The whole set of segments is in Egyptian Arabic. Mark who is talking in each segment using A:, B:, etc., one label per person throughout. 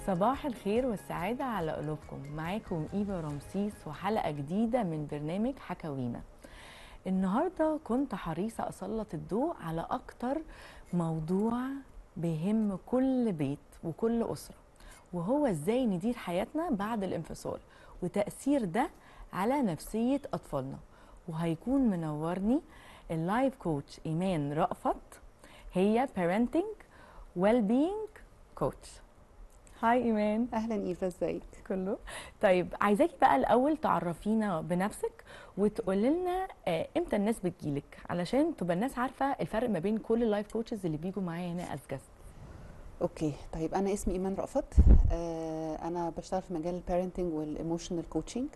A: صباح الخير والسعادة على قلوبكم معاكم إيفا رمسيس وحلقة جديدة من برنامج حكاوينا النهاردة كنت حريصة أسلط الضوء على أكتر موضوع بيهم كل بيت وكل أسرة وهو إزاي ندير حياتنا بعد الانفصال وتأثير ده على نفسية أطفالنا وهيكون منورني اللايف كوتش إيمان رأفت هي parenting well-being coach هاي إيمان
B: اهلا ايفا ازيك
A: كله طيب عايزاكي بقى الاول تعرفينا بنفسك وتقولي لنا آه، امتى الناس بتجيلك علشان تبقى الناس عارفه الفرق ما بين كل اللايف كوتشز اللي بيجوا معايا هنا از جاست
B: اوكي طيب انا اسمي ايمان رأفت آه انا بشتغل في مجال البيرنتنج والايموشنال كوتشنج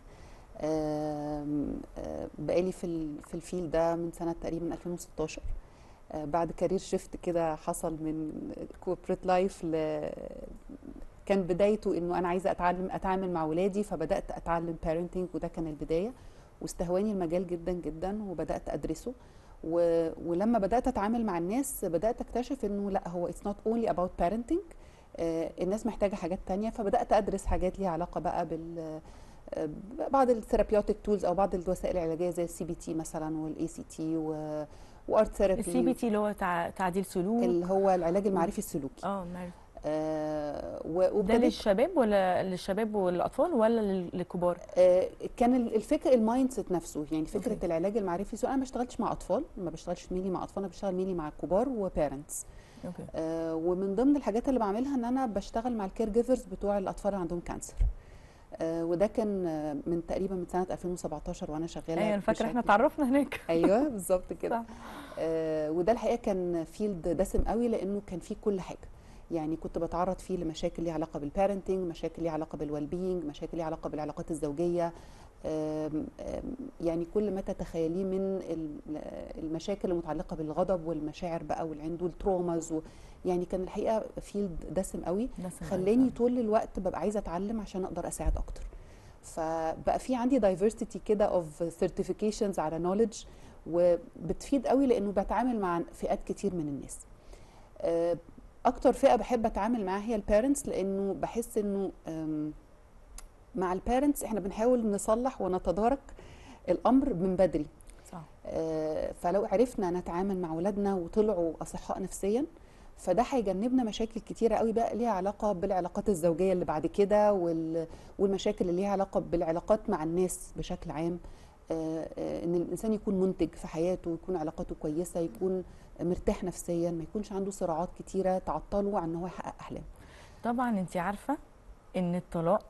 B: بقالي في ال- في الفيل ده من سنه تقريبا 2016 آه بعد كارير شيفت كده حصل من كوربريت لايف ل كان بدايته انه انا عايزه اتعلم اتعامل مع ولادي فبدات اتعلم بيرنتنج وده كان البدايه واستهواني المجال جدا جدا وبدات ادرسه و... ولما بدات اتعامل مع الناس بدات اكتشف انه لا هو اتس نوت اونلي اباوت بيرنتنج الناس محتاجه حاجات تانية فبدات ادرس حاجات ليها علاقه بقى بال آه، بعض الثيرابيوتيك تولز او بعض الوسائل العلاجيه زي السي بي تي مثلا والاي سي تي وارت ثيرابي
A: السي بي تي اللي هو تع- تعديل سلوك
B: اللي هو العلاج المعرفي السلوكي
A: اه نعرف
B: آه و-
A: ده
B: وابتديت
A: للشباب ولا للشباب والاطفال ولا لل- للكبار
B: آه، كان ال- الفكر المايند سيت نفسه يعني فكره
A: أوكي.
B: العلاج المعرفي سواء انا ما اشتغلتش مع اطفال ما بشتغلش ميلي مع اطفال انا بشتغل ميلي مع كبار وبيرنتس
A: اوكي
B: آه ومن ضمن الحاجات اللي بعملها ان انا بشتغل مع الكير جيفرز بتوع الاطفال اللي عندهم كانسر آه وده كان آه، من تقريبا من سنه 2017 وانا شغاله
A: ايوه انا فاكره احنا
B: بشكل-
A: اتعرفنا هناك
B: ايوه بالظبط كده
A: صح.
B: آه وده الحقيقه كان فيلد دسم قوي لانه كان فيه كل حاجه يعني كنت بتعرض فيه لمشاكل ليها علاقه بالبارنتنج مشاكل ليها علاقه بالويل بينج مشاكل ليها علاقه بالعلاقات الزوجيه آم، آم، يعني كل ما تتخيليه من ال- المشاكل المتعلقه بالغضب والمشاعر بقى والعنده التروماز و يعني كان الحقيقه فيلد دسم قوي
A: دسم أوي
B: خلاني
A: فعلا.
B: طول الوقت ببقى عايزه اتعلم عشان اقدر اساعد اكتر فبقى في عندي دايفرسيتي كده اوف سيرتيفيكيشنز على نوليدج وبتفيد قوي لانه بتعامل مع فئات كتير من الناس آه، اكتر فئه بحب اتعامل معاها هي البيرنتس لانه بحس انه آم، مع البيرنتس احنا بنحاول نصلح ونتدارك الامر من بدري
A: صح
B: آه، فلو عرفنا نتعامل مع اولادنا وطلعوا اصحاء نفسيا فده هيجنبنا مشاكل كتيره قوي بقى ليها علاقه بالعلاقات الزوجيه اللي بعد كده وال- والمشاكل اللي ليها علاقه بالعلاقات مع الناس بشكل عام آه، آه، ان الانسان يكون منتج في حياته يكون علاقاته كويسه يكون مرتاح نفسيا ما يكونش عنده صراعات كتيره تعطله عن ان هو يحقق احلامه
A: طبعا انت عارفه ان الطلاق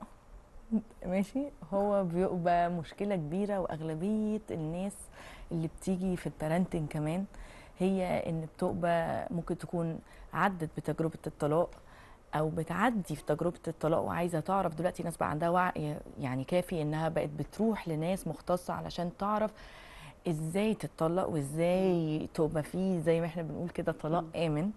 A: ماشي هو بيبقى مشكله كبيره واغلبيه الناس اللي بتيجي في البارنتنج كمان هي ان بتبقى ممكن تكون عدت بتجربه الطلاق او بتعدي في تجربه الطلاق وعايزه تعرف دلوقتي ناس بقى عندها وعي يعني كافي انها بقت بتروح لناس مختصه علشان تعرف ازاي تتطلق وازاي تبقى فيه زي ما احنا بنقول كده طلاق امن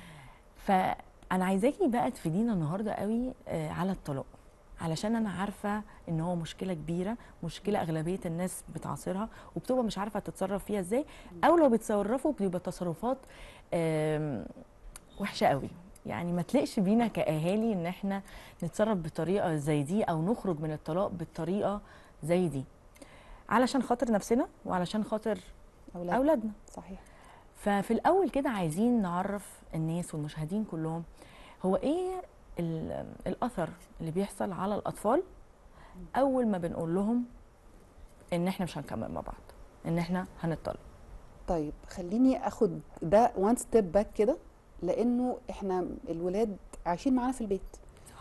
A: فانا عايزاكي بقى تفيدينا النهارده قوي آه، على الطلاق علشان انا عارفه ان هو مشكله كبيره مشكله اغلبيه الناس بتعاصرها وبتبقى مش عارفه تتصرف فيها ازاي او لو بيتصرفوا بتبقى تصرفات آم، وحشه قوي يعني ما تلقش بينا كاهالي ان احنا نتصرف بطريقه زي دي او نخرج من الطلاق بالطريقه زي دي علشان خاطر نفسنا وعلشان خاطر
B: اولاد
A: اولادنا
B: صحيح
A: ففي الاول كده عايزين نعرف الناس والمشاهدين كلهم هو ايه ال- الاثر اللي بيحصل على الاطفال اول ما بنقول لهم ان احنا مش هنكمل مع بعض ان احنا هنطلق
B: طيب خليني اخد ده وان ستيب باك كده لانه احنا الولاد عايشين معانا في البيت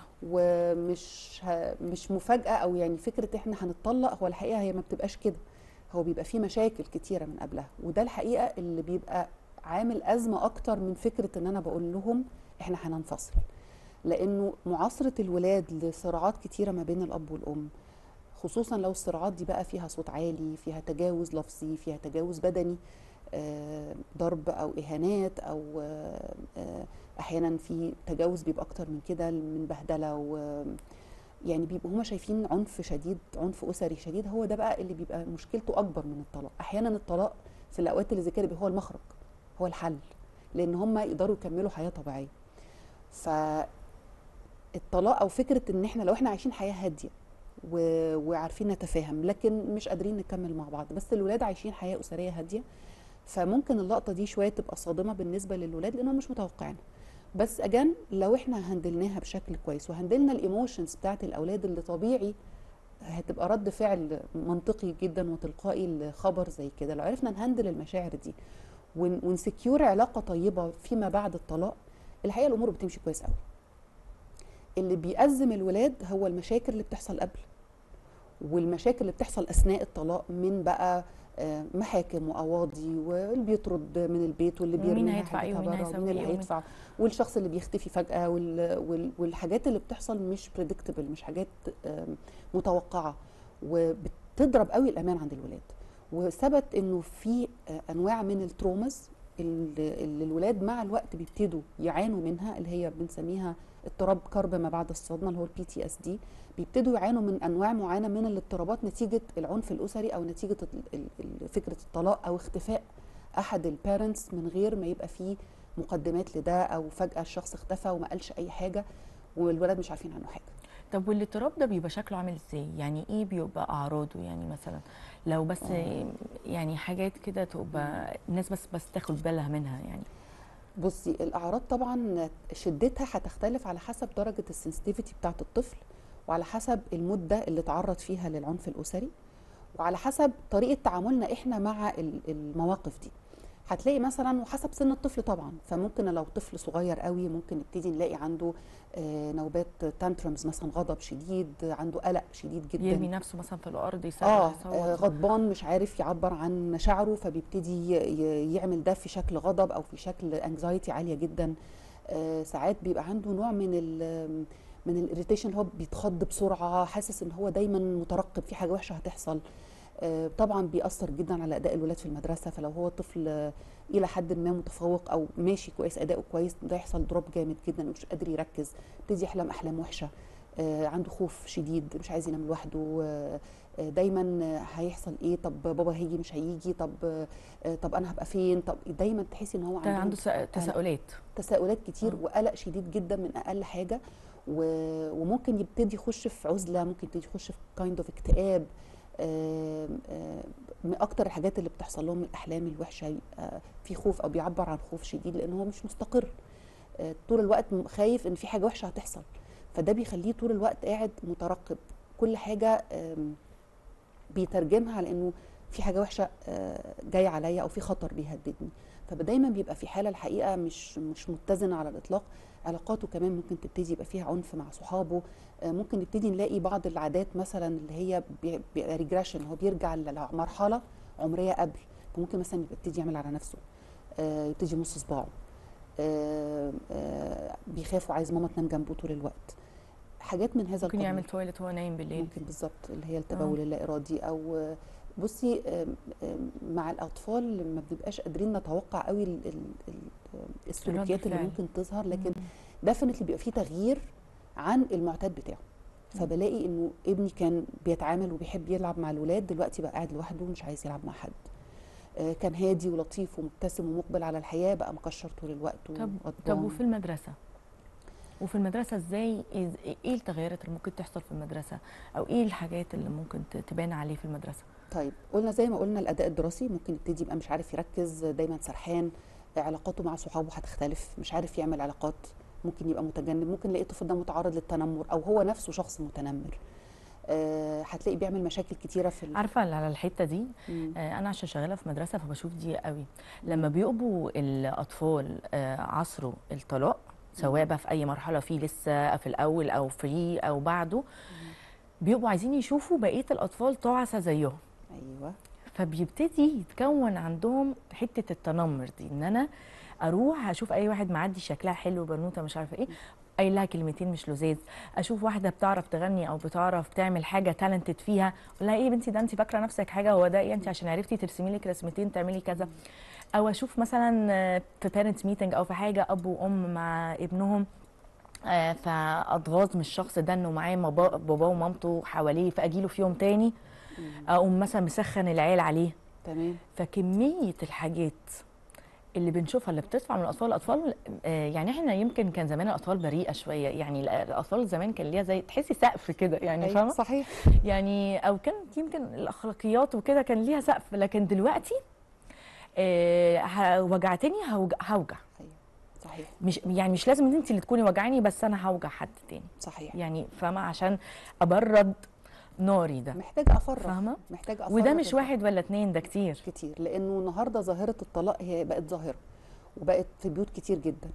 B: ومش ه... مش مفاجاه او يعني فكره احنا هنتطلق هو الحقيقه هي ما بتبقاش كده هو بيبقى في مشاكل كتيره من قبلها وده الحقيقه اللي بيبقى عامل ازمه اكتر من فكره ان انا بقول لهم احنا هننفصل لانه معاصره الولاد لصراعات كتيره ما بين الاب والام خصوصا لو الصراعات دي بقى فيها صوت عالي فيها تجاوز لفظي فيها تجاوز بدني آه، ضرب او اهانات او آه، آه، احيانا في تجاوز بيبقى اكتر من كده من بهدله و يعني بيبقوا هما شايفين عنف شديد عنف اسري شديد هو ده بقى اللي بيبقى مشكلته اكبر من الطلاق احيانا الطلاق في الاوقات اللي زي كده بيبقى هو المخرج هو الحل لان هما يقدروا يكملوا حياه طبيعيه ف الطلاق او فكره ان احنا لو احنا عايشين حياه هاديه و... وعارفين نتفاهم لكن مش قادرين نكمل مع بعض بس الولاد عايشين حياه اسريه هاديه فممكن اللقطه دي شويه تبقى صادمه بالنسبه للولاد لانهم مش متوقعينها بس اجان لو احنا هندلناها بشكل كويس وهندلنا الايموشنز بتاعت الاولاد اللي طبيعي هتبقى رد فعل منطقي جدا وتلقائي لخبر زي كده لو عرفنا نهندل المشاعر دي ون- ونسكيور علاقه طيبه فيما بعد الطلاق الحقيقه الامور بتمشي كويس قوي اللي بيأزم الولاد هو المشاكل اللي بتحصل قبل والمشاكل اللي بتحصل اثناء الطلاق من بقى آه، محاكم وقواضي واللي بيطرد من البيت واللي
A: ومين
B: بيرمي
A: هيدفع إيه ومين هيسوي
B: ومين اللي
A: إيه ومين-
B: هيدفع والشخص اللي بيختفي فجأة وال وال والحاجات اللي بتحصل مش بريدكتبل مش حاجات آم، متوقعة وبتضرب قوي الأمان عند الولاد وثبت انه في آه، انواع من الترومز اللي اللي الولاد مع الوقت بيبتدوا يعانوا منها اللي هي بنسميها اضطراب كرب ما بعد الصدمه اللي هو البي تي اس دي بيبتدوا يعانوا من انواع معينه من الاضطرابات نتيجه العنف الاسري او نتيجه ال- ال- ال- فكره الطلاق او اختفاء احد البيرنتس من غير ما يبقى فيه مقدمات لده او فجاه الشخص اختفى وما قالش اي حاجه والولاد مش عارفين عنه حاجه
A: طب والاضطراب ده بيبقى شكله عامل ازاي يعني ايه بيبقى اعراضه يعني مثلا لو بس يعني حاجات كده تبقى الناس بس بس تاخد بالها منها يعني
B: بصي الاعراض طبعا شدتها هتختلف على حسب درجه السنسيتيفيتي بتاعه الطفل وعلى حسب المده اللي تعرض فيها للعنف الاسري وعلى حسب طريقه تعاملنا احنا مع ال- المواقف دي هتلاقي مثلا وحسب سن الطفل طبعا فممكن لو طفل صغير قوي ممكن نبتدي نلاقي عنده آه، نوبات تانترمز مثلا غضب شديد عنده قلق شديد جدا
A: يرمي نفسه مثلا في الارض يصرخ
B: اه
A: يصوت.
B: آه، غضبان مش عارف يعبر عن مشاعره فبيبتدي ي- ي- يعمل ده في شكل غضب او في شكل انكزايتي عاليه جدا آه، ساعات بيبقى عنده نوع من ال من الاريتيشن هو بيتخض بسرعه حاسس ان هو دايما مترقب في حاجه وحشه هتحصل آه، طبعا بيأثر جدا على اداء الولاد في المدرسه فلو هو طفل آه، الى حد ما متفوق او ماشي كويس اداؤه كويس ده يحصل دروب جامد جدا مش قادر يركز يبتدي يحلم احلام وحشه آه، عنده خوف شديد مش عايز ينام لوحده آه، آه، دايما آه، هيحصل ايه طب بابا هيجي مش هيجي طب آه، طب انا هبقى فين طب دايما تحسي ان هو
A: ده
B: عنده
A: عنده س- تساؤلات
B: تساؤلات كتير
A: آه.
B: وقلق شديد جدا من اقل حاجه و- وممكن يبتدي يخش في عزله ممكن يبتدي يخش في كايند اوف اكتئاب آم، آم، من اكتر الحاجات اللي بتحصل لهم الاحلام الوحشه يبقى في خوف او بيعبر عن خوف شديد لان هو مش مستقر آه، طول الوقت م- خايف ان في حاجه وحشه هتحصل فده بيخليه طول الوقت قاعد مترقب كل حاجه آم، بيترجمها على انه في حاجه وحشه آه، جايه عليا او في خطر بيهددني فدايما بيبقى في حاله الحقيقه مش مش متزنه على الاطلاق علاقاته كمان ممكن تبتدي يبقى فيها عنف مع صحابه آه، ممكن نبتدي نلاقي بعض العادات مثلا اللي هي بي- بيبقى ريجريشن هو بيرجع لمرحله عمريه قبل فممكن مثلا يبتدي يعمل على نفسه آه، يبتدي يمص صباعه آه، آه، بيخاف وعايز ماما تنام جنبه طول الوقت حاجات من هذا
A: ممكن
B: القبيل.
A: يعمل تويلت وهو نايم بالليل
B: ممكن بالظبط اللي هي التبول اللا ارادي او بصي آم، آم، مع الاطفال ما بنبقاش قادرين نتوقع قوي ال- ال- ال- السلوكيات اللي
A: الفعل.
B: ممكن تظهر لكن
A: مم.
B: ديفنتلي بيبقى فيه تغيير عن المعتاد بتاعه فبلاقي انه ابني كان بيتعامل وبيحب يلعب مع الولاد دلوقتي بقى قاعد لوحده ومش عايز يلعب مع حد آه، كان هادي ولطيف ومبتسم ومقبل على الحياه بقى مكشر طول الوقت
A: طب
B: وغضبان.
A: طب وفي المدرسه وفي المدرسه ازاي إز- ايه التغيرات اللي ممكن تحصل في المدرسه او ايه الحاجات اللي ممكن ت- تبان عليه في المدرسه
B: طيب قلنا زي ما قلنا الاداء الدراسي ممكن يبتدي يبقى مش عارف يركز دايما سرحان علاقاته مع صحابه هتختلف مش عارف يعمل علاقات ممكن يبقى متجنب ممكن نلاقي الطفل ده متعرض للتنمر او هو نفسه شخص متنمر آه، هتلاقي بيعمل مشاكل كتيره في ال-
A: عارفه على الحته دي
B: مم.
A: آه، انا عشان شغاله في مدرسه فبشوف دي قوي لما بيقبوا الاطفال آه، عصروا الطلاق سواء بقى في اي مرحله فيه لسه في الاول او فري او بعده بيبقوا عايزين يشوفوا بقيه الاطفال تعسى زيهم
B: ايوه
A: فبيبتدي يتكون عندهم حته التنمر دي ان انا اروح اشوف اي واحد معدي شكلها حلو بنوته مش عارفه ايه قايل لها كلمتين مش لذيذ اشوف واحده بتعرف تغني او بتعرف تعمل حاجه تالنتد فيها اقول لها ايه يا بنتي ده انت فاكره نفسك حاجه هو ده ايه انت عشان عرفتي ترسمي لك رسمتين تعملي كذا او اشوف مثلا آه، في بيرنتس ميتنج او في حاجه اب وام مع ابنهم آه، فاتغاظ من الشخص ده انه معاه مبا- باباه ومامته حواليه فاجيله في يوم تاني اقوم مثلا مسخن العيال عليه
B: تمام
A: فكميه الحاجات اللي بنشوفها اللي بتدفع من الاطفال الاطفال آه، يعني احنا يمكن كان زمان الاطفال بريئه شويه يعني ال- الاطفال زمان كان ليها زي تحسي سقف كده يعني
B: أيوة،
A: فاهمه
B: صحيح
A: يعني او كانت يمكن الاخلاقيات وكده كان ليها سقف لكن دلوقتي آه، ه- وجعتني هوجع, هوجع
B: ايوه صحيح
A: مش يعني مش لازم ان انت اللي تكوني وجعاني بس انا هوجع حد تاني
B: صحيح
A: يعني فاهمه عشان ابرد ناري ده
B: محتاجه افرغ
A: فاهمه
B: محتاجه افرغ
A: وده مش
B: الطاقة.
A: واحد ولا اتنين ده كتير
B: كتير لانه النهارده ظاهره الطلاق هي بقت ظاهره وبقت في بيوت كتير جدا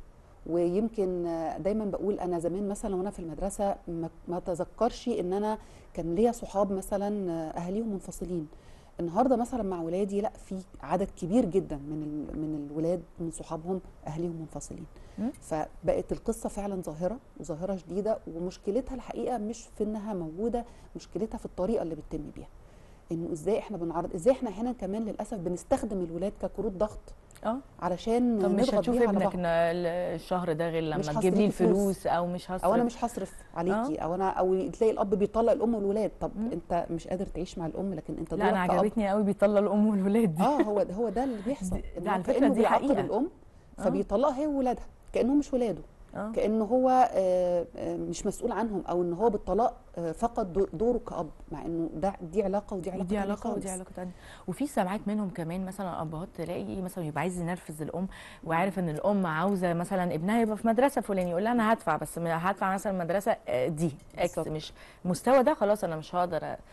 B: ويمكن آه، دايما بقول انا زمان مثلا وانا في المدرسه ما ما اتذكرش ان انا كان ليا صحاب مثلا آه، اهاليهم منفصلين النهارده مثلا مع ولادي لا في عدد كبير جدا من ال- من الولاد من صحابهم اهاليهم منفصلين
A: مم.
B: فبقت القصه فعلا ظاهره وظاهره شديده ومشكلتها الحقيقه مش في انها موجوده مشكلتها في الطريقه اللي بتتم بيها انه ازاي احنا بنعرض ازاي احنا هنا كمان للاسف بنستخدم الولاد ككروت ضغط
A: اه
B: علشان
A: طب مش
B: نضغط
A: هتشوف
B: بيها على
A: ابنك
B: بعض
A: ن- الشهر ده غير
B: مش
A: لما تجيب لي
B: هصرف فلوس.
A: الفلوس او مش هصرف
B: او انا مش هصرف عليكي او انا او تلاقي الاب بيطلق الام والولاد طب
A: مم.
B: انت مش قادر تعيش مع الام لكن انت
A: لا انا
B: دورك كأب.
A: عجبتني قوي بيطلع الام والولاد دي
B: اه هو ده هو ده اللي بيحصل
A: دي-
B: إن
A: ده
B: هو
A: على فكرة
B: كأنه
A: دي
B: بيعاقب
A: حقيقة.
B: الام
A: آه.
B: فبيطلقها هي وولادها كانهم مش ولاده
A: اه
B: كانه هو آه، آه، مش مسؤول عنهم او ان هو بالطلاق آه، فقد دو- دوره كاب مع انه ده دي علاقه ودي علاقه
A: ودي
B: تانية
A: علاقه ودي
B: خالص.
A: علاقه تانية وفي ساعات منهم كمان مثلا ابهات تلاقي مثلا يبقى عايز ينرفز الام وعارف ان الام عاوزه مثلا ابنها يبقى في مدرسه فلانيه يقول لها انا هدفع بس م- هدفع مثلا مدرسه آه، دي اكس
B: بالظبط.
A: مش المستوى ده خلاص انا مش هقدر آه،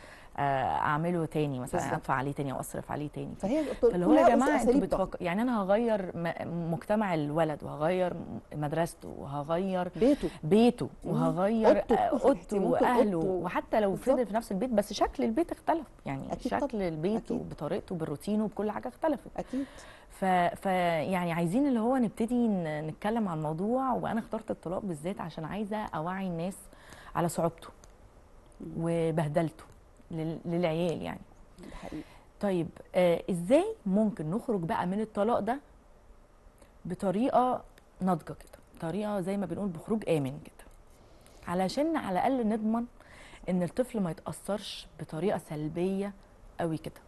A: اعمله تاني مثلا
B: بالظبط.
A: ادفع عليه تاني او اصرف عليه تاني
B: فهي
A: فاللي هو يا
B: كلها
A: جماعه انتوا
B: أساليب ضغط.
A: بتفكر يعني انا هغير م- مجتمع الولد وهغير مدرسته وهغير
B: بيته
A: بيته
B: مم.
A: وهغير
B: أوضته.
A: آه، اوضته
B: ممكن
A: واهله
B: أوضته.
A: وحتى لو
B: بالظبط.
A: فضل في نفس البيت بس شكل البيت اختلف يعني
B: أكيد
A: شكل
B: طبعاً.
A: البيت
B: أكيد.
A: وبطريقته بالروتين وبكل حاجه اختلفت
B: اكيد
A: ف... ف يعني عايزين اللي هو نبتدي ن- نتكلم عن الموضوع وانا اخترت الطلاق بالذات عشان عايزه اوعي الناس على صعوبته
B: مم.
A: وبهدلته لل... للعيال يعني
B: ده حقيقي
A: طيب آه ازاي ممكن نخرج بقى من الطلاق ده بطريقه ناضجه كده طريقه زي ما بنقول بخروج امن كده علشان على الاقل نضمن ان الطفل ما يتاثرش بطريقه سلبيه قوي كده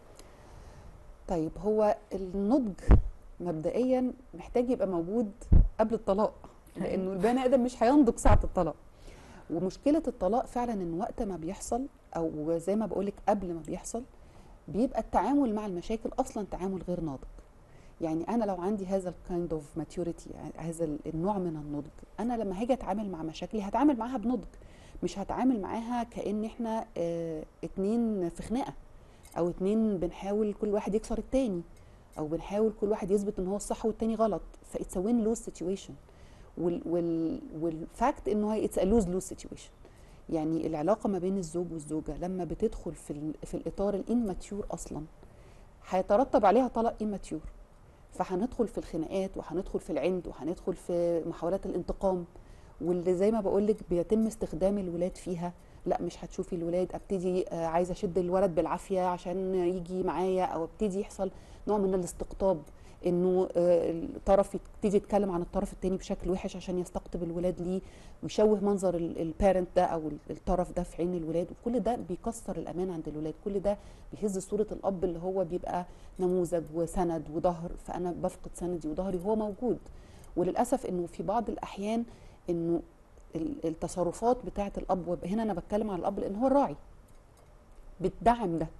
B: طيب هو النضج مبدئيا محتاج يبقى موجود قبل الطلاق لانه البني ادم مش هينضج ساعه الطلاق ومشكله الطلاق فعلا ان وقت ما بيحصل او زي ما بقولك قبل ما بيحصل بيبقى التعامل مع المشاكل اصلا تعامل غير ناضج يعني انا لو عندي هذا الكايند اوف ماتيوريتي هذا النوع من النضج انا لما هاجي اتعامل مع مشاكلي هتعامل معاها بنضج مش هتعامل معاها كان احنا اه اتنين في خناقه او اتنين بنحاول كل واحد يكسر التاني او بنحاول كل واحد يثبت ان هو الصح والتاني غلط فاتس وين لوز سيتويشن وال وال والفاكت انه هي اتس لوز لوز سيتويشن يعني العلاقه ما بين الزوج والزوجه لما بتدخل في ال في الاطار الانماتيور اصلا هيترتب عليها طلاق انماتيور فهندخل في الخناقات وهندخل في العند وهندخل في محاولات الانتقام واللي زي ما بقول لك بيتم استخدام الولاد فيها لا مش هتشوفي الولاد ابتدي آه، عايزه اشد الولد بالعافيه عشان يجي معايا او ابتدي يحصل نوع من الاستقطاب انه آه، الطرف يبتدي يتكلم عن الطرف التاني بشكل وحش عشان يستقطب الولاد ليه ويشوه منظر البارنت ده او ال- الطرف ده في عين الولاد وكل ده بيكسر الامان عند الولاد كل ده بيهز صوره الاب اللي هو بيبقى نموذج وسند وظهر فانا بفقد سندي وظهري وهو موجود وللاسف انه في بعض الاحيان انه ال- التصرفات بتاعه الاب وهنا انا بتكلم عن الاب لان هو الراعي بتدعم ده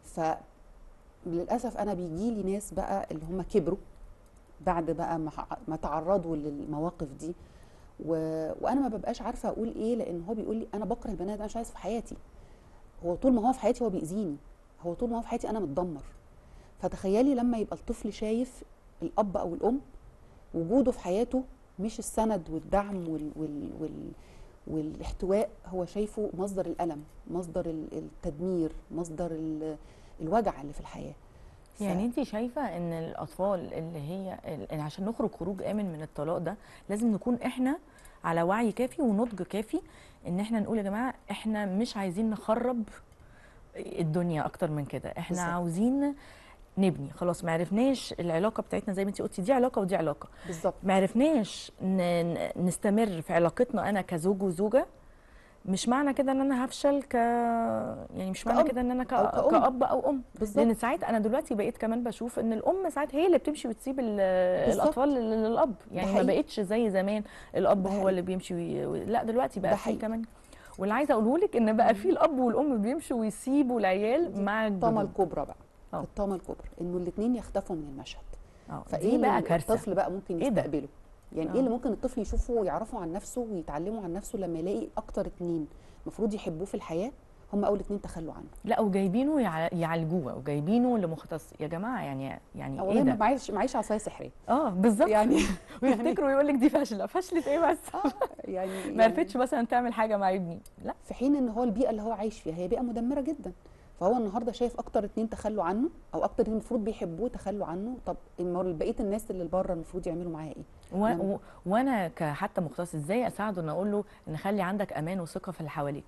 B: فللاسف انا بيجي لي ناس بقى اللي هم كبروا بعد بقى ما ح- ما تعرضوا للمواقف دي و... وانا ما ببقاش عارفه اقول ايه لان هو بيقول لي انا بكره البنات انا مش عايز في حياتي هو طول ما هو في حياتي هو بيأذيني هو طول ما هو في حياتي انا متدمر فتخيلي لما يبقى الطفل شايف الاب او الام وجوده في حياته مش السند والدعم وال وال وال والاحتواء هو شايفه مصدر الألم مصدر ال- التدمير مصدر ال- الوجع اللي في الحياة ف-
A: يعني انت شايفه ان الاطفال اللي هي ال- عشان نخرج خروج امن من الطلاق ده لازم نكون احنا على وعي كافي ونضج كافي ان احنا نقول يا جماعه احنا مش عايزين نخرب الدنيا اكتر من كده احنا
B: بالظبط.
A: عاوزين نبني خلاص ما عرفناش العلاقه بتاعتنا زي ما انت قلتي دي علاقه ودي علاقه
B: بالظبط
A: ما عرفناش ن- ن- نستمر في علاقتنا انا كزوج وزوجه مش معنى كده ان انا هفشل ك يعني مش معنى
B: كأب
A: كده ان انا ك...
B: أو كأم.
A: كأب او ام
B: بالظبط
A: لان ساعات انا دلوقتي بقيت كمان بشوف ان الام ساعات هي اللي بتمشي وتسيب ال-
B: بالظبط.
A: الاطفال لل- للاب يعني ما
B: حقيقي.
A: بقتش زي زمان الاب
B: ده
A: هو
B: حقيقي.
A: اللي بيمشي وي... وي- لا دلوقتي بقى
B: ده
A: في
B: حقيقي.
A: كمان واللي عايزه اقوله لك ان بقى في الاب والام بيمشوا ويسيبوا العيال
B: دي
A: مع
B: الطامه
A: الجدود
B: الكبرى بقى
A: آه.
B: الطامه الكبرى انه الاثنين يختفوا من المشهد
A: اه
B: فايه
A: دي
B: اللي
A: بقى كارثه
B: الطفل بقى ممكن
A: إيه ده؟
B: يستقبله يعني
A: آه.
B: ايه اللي ممكن الطفل يشوفه ويعرفه عن نفسه ويتعلموا عن نفسه لما يلاقي اكتر اتنين المفروض يحبوه في الحياه هم اول اتنين تخلوا عنه
A: لا وجايبينه يع- يعالجوه وجايبينه لمختص يا جماعه يعني يعني
B: او
A: ايه
B: هي
A: ده
B: معيش معيش عصايه سحريه
A: اه بالظبط
B: يعني
A: ويفتكروا يقول لك دي فاشله فشلت ايه بس
B: اه يعني
A: ما عرفتش مثلا تعمل حاجه مع ابني لا
B: في حين ان هو البيئه اللي هو عايش فيها هي بيئه مدمره جدا فهو النهارده شايف اكتر اتنين تخلوا عنه او اكتر اتنين المفروض بيحبوه تخلوا عنه طب المر- بقيه الناس اللي بره المفروض يعملوا معاه ايه
A: و...
B: نعم.
A: و... وانا كحتى مختص ازاي اساعده ان اقول له ان خلي عندك امان وثقه في اللي حواليك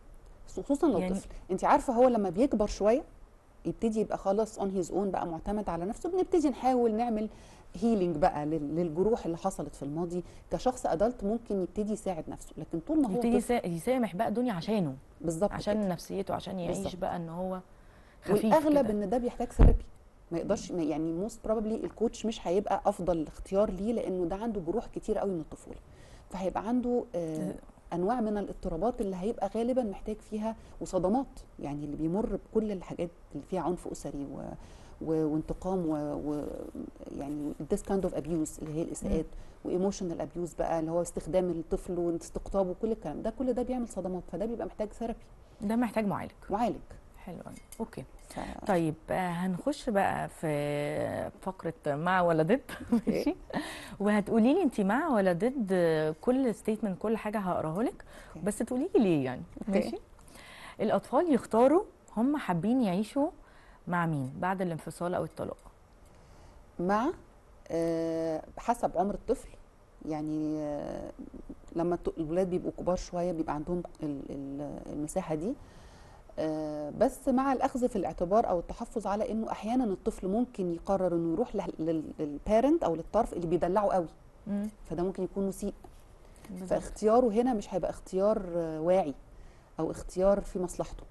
B: خصوصا لو
A: يعني-
B: طفل انت عارفه هو لما بيكبر شويه يبتدي يبقى خلاص اون هيز اون بقى معتمد على نفسه بنبتدي نحاول نعمل هيلينج بقى لل- للجروح اللي حصلت في الماضي كشخص ادلت ممكن يبتدي يساعد نفسه لكن طول ما هو
A: يبتدي
B: طفل
A: يسا- يسامح بقى الدنيا عشانه
B: بالظبط
A: عشان
B: كده.
A: نفسيته عشان يعيش
B: بالظبط.
A: بقى ان هو خفيف
B: والاغلب
A: كده.
B: ان ده بيحتاج ثيرابي ما يقدرش ما- يعني موست بروبلي الكوتش مش هيبقى افضل اختيار ليه لانه ده عنده جروح كتير قوي من الطفوله فهيبقى عنده آه انواع من الاضطرابات اللي هيبقى غالبا محتاج فيها وصدمات يعني اللي بيمر بكل الحاجات اللي فيها عنف اسري و و- وانتقام و, و يعني this kind of abuse اللي هي الاساءات وايموشنال ابيوز بقى اللي هو استخدام الطفل واستقطابه وكل الكلام ده كل ده بيعمل صدمات فده بيبقى محتاج ثيرابي
A: ده محتاج معالج
B: معالج
A: حلو قوي اوكي
B: ف...
A: طيب آه، هنخش بقى في فقره مع ولا ضد ماشي وهتقولي لي انت مع ولا ضد آه، كل ستيتمنت كل حاجه هقراها لك
B: أوكي.
A: بس تقولي لي ليه يعني
B: أوكي.
A: ماشي الاطفال يختاروا هم حابين يعيشوا مع مين بعد الانفصال او الطلاق
B: مع آه، حسب عمر الطفل يعني آه، لما الط- الولاد بيبقوا كبار شويه بيبقى عندهم ال- ال- المساحه دي آه، بس مع الاخذ في الاعتبار او التحفظ على انه احيانا الطفل ممكن يقرر انه يروح للبارنت او للطرف اللي بيدلعه قوي
A: مم.
B: فده ممكن يكون مسيء
A: بالظبط.
B: فاختياره هنا مش هيبقى اختيار آه، واعي او اختيار في مصلحته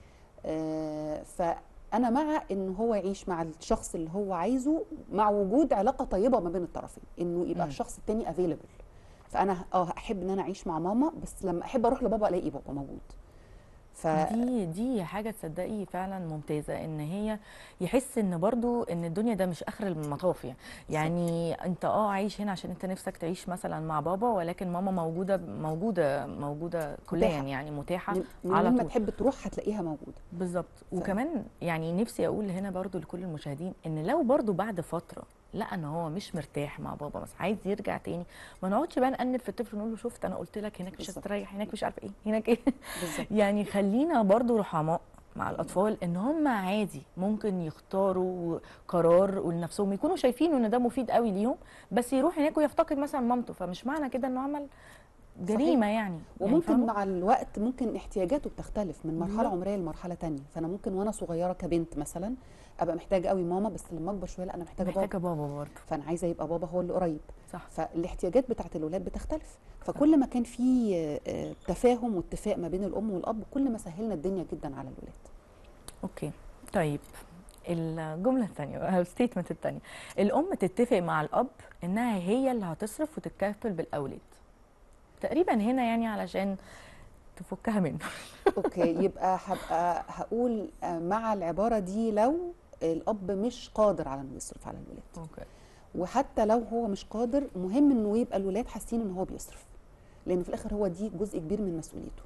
B: آه، فانا مع ان هو يعيش مع الشخص اللي هو عايزه مع وجود علاقه طيبه ما بين الطرفين انه يبقى
A: مم.
B: الشخص التاني افيلبل فانا اه احب ان انا اعيش مع ماما بس لما احب اروح لبابا الاقي بابا موجود ف
A: دي دي حاجه تصدقي فعلا ممتازه ان هي يحس ان برضو ان الدنيا ده مش اخر المطاف يعني يعني انت اه عايش هنا عشان انت نفسك تعيش مثلا مع بابا ولكن ماما موجوده موجوده موجوده كليا
B: متاحة.
A: يعني متاحه
B: من من
A: على
B: لما
A: طول.
B: تحب تروح هتلاقيها موجوده
A: بالظبط وكمان يعني نفسي اقول هنا برضو لكل المشاهدين ان لو برضو بعد فتره لقى ان هو مش مرتاح مع بابا بس عايز يرجع تاني ما نقعدش بقى نأنب في الطفل ونقول له شفت انا قلت لك هناك مش
B: بالظبط.
A: هتريح هناك مش عارفه ايه هناك ايه
B: بالظبط
A: يعني خلينا برضو رحماء مع الاطفال ان هم عادي ممكن يختاروا قرار لنفسهم يكونوا شايفين ان ده مفيد قوي ليهم بس يروح هناك ويفتقد مثلا مامته فمش معنى كده انه عمل جريمه يعني يعني
B: وممكن
A: فاهمة؟
B: مع الوقت ممكن احتياجاته بتختلف من مرحله
A: بالظبط.
B: عمريه لمرحله تانية فانا ممكن وانا صغيره كبنت مثلا ابقى محتاجه قوي ماما بس لما اكبر شويه لا انا محتاجه بابا
A: محتاجه بابا برضه
B: فانا عايزه يبقى بابا هو اللي قريب
A: صح
B: فالاحتياجات بتاعت الولاد بتختلف فكل ما كان في آه، آه، تفاهم واتفاق ما بين الام والاب كل ما سهلنا الدنيا جدا على الولاد
A: اوكي طيب الجمله الثانيه او الستيتمنت الثانيه الام تتفق مع الاب انها هي اللي هتصرف وتتكفل بالاولاد تقريبا هنا يعني علشان تفكها منه
B: اوكي يبقى هبقى هقول آه، مع العباره دي لو الاب مش قادر على انه يصرف على الولاد
A: اوكي
B: وحتى لو هو مش قادر مهم انه يبقى الولاد حاسين ان هو بيصرف لان في الاخر هو دي جزء كبير من مسؤوليته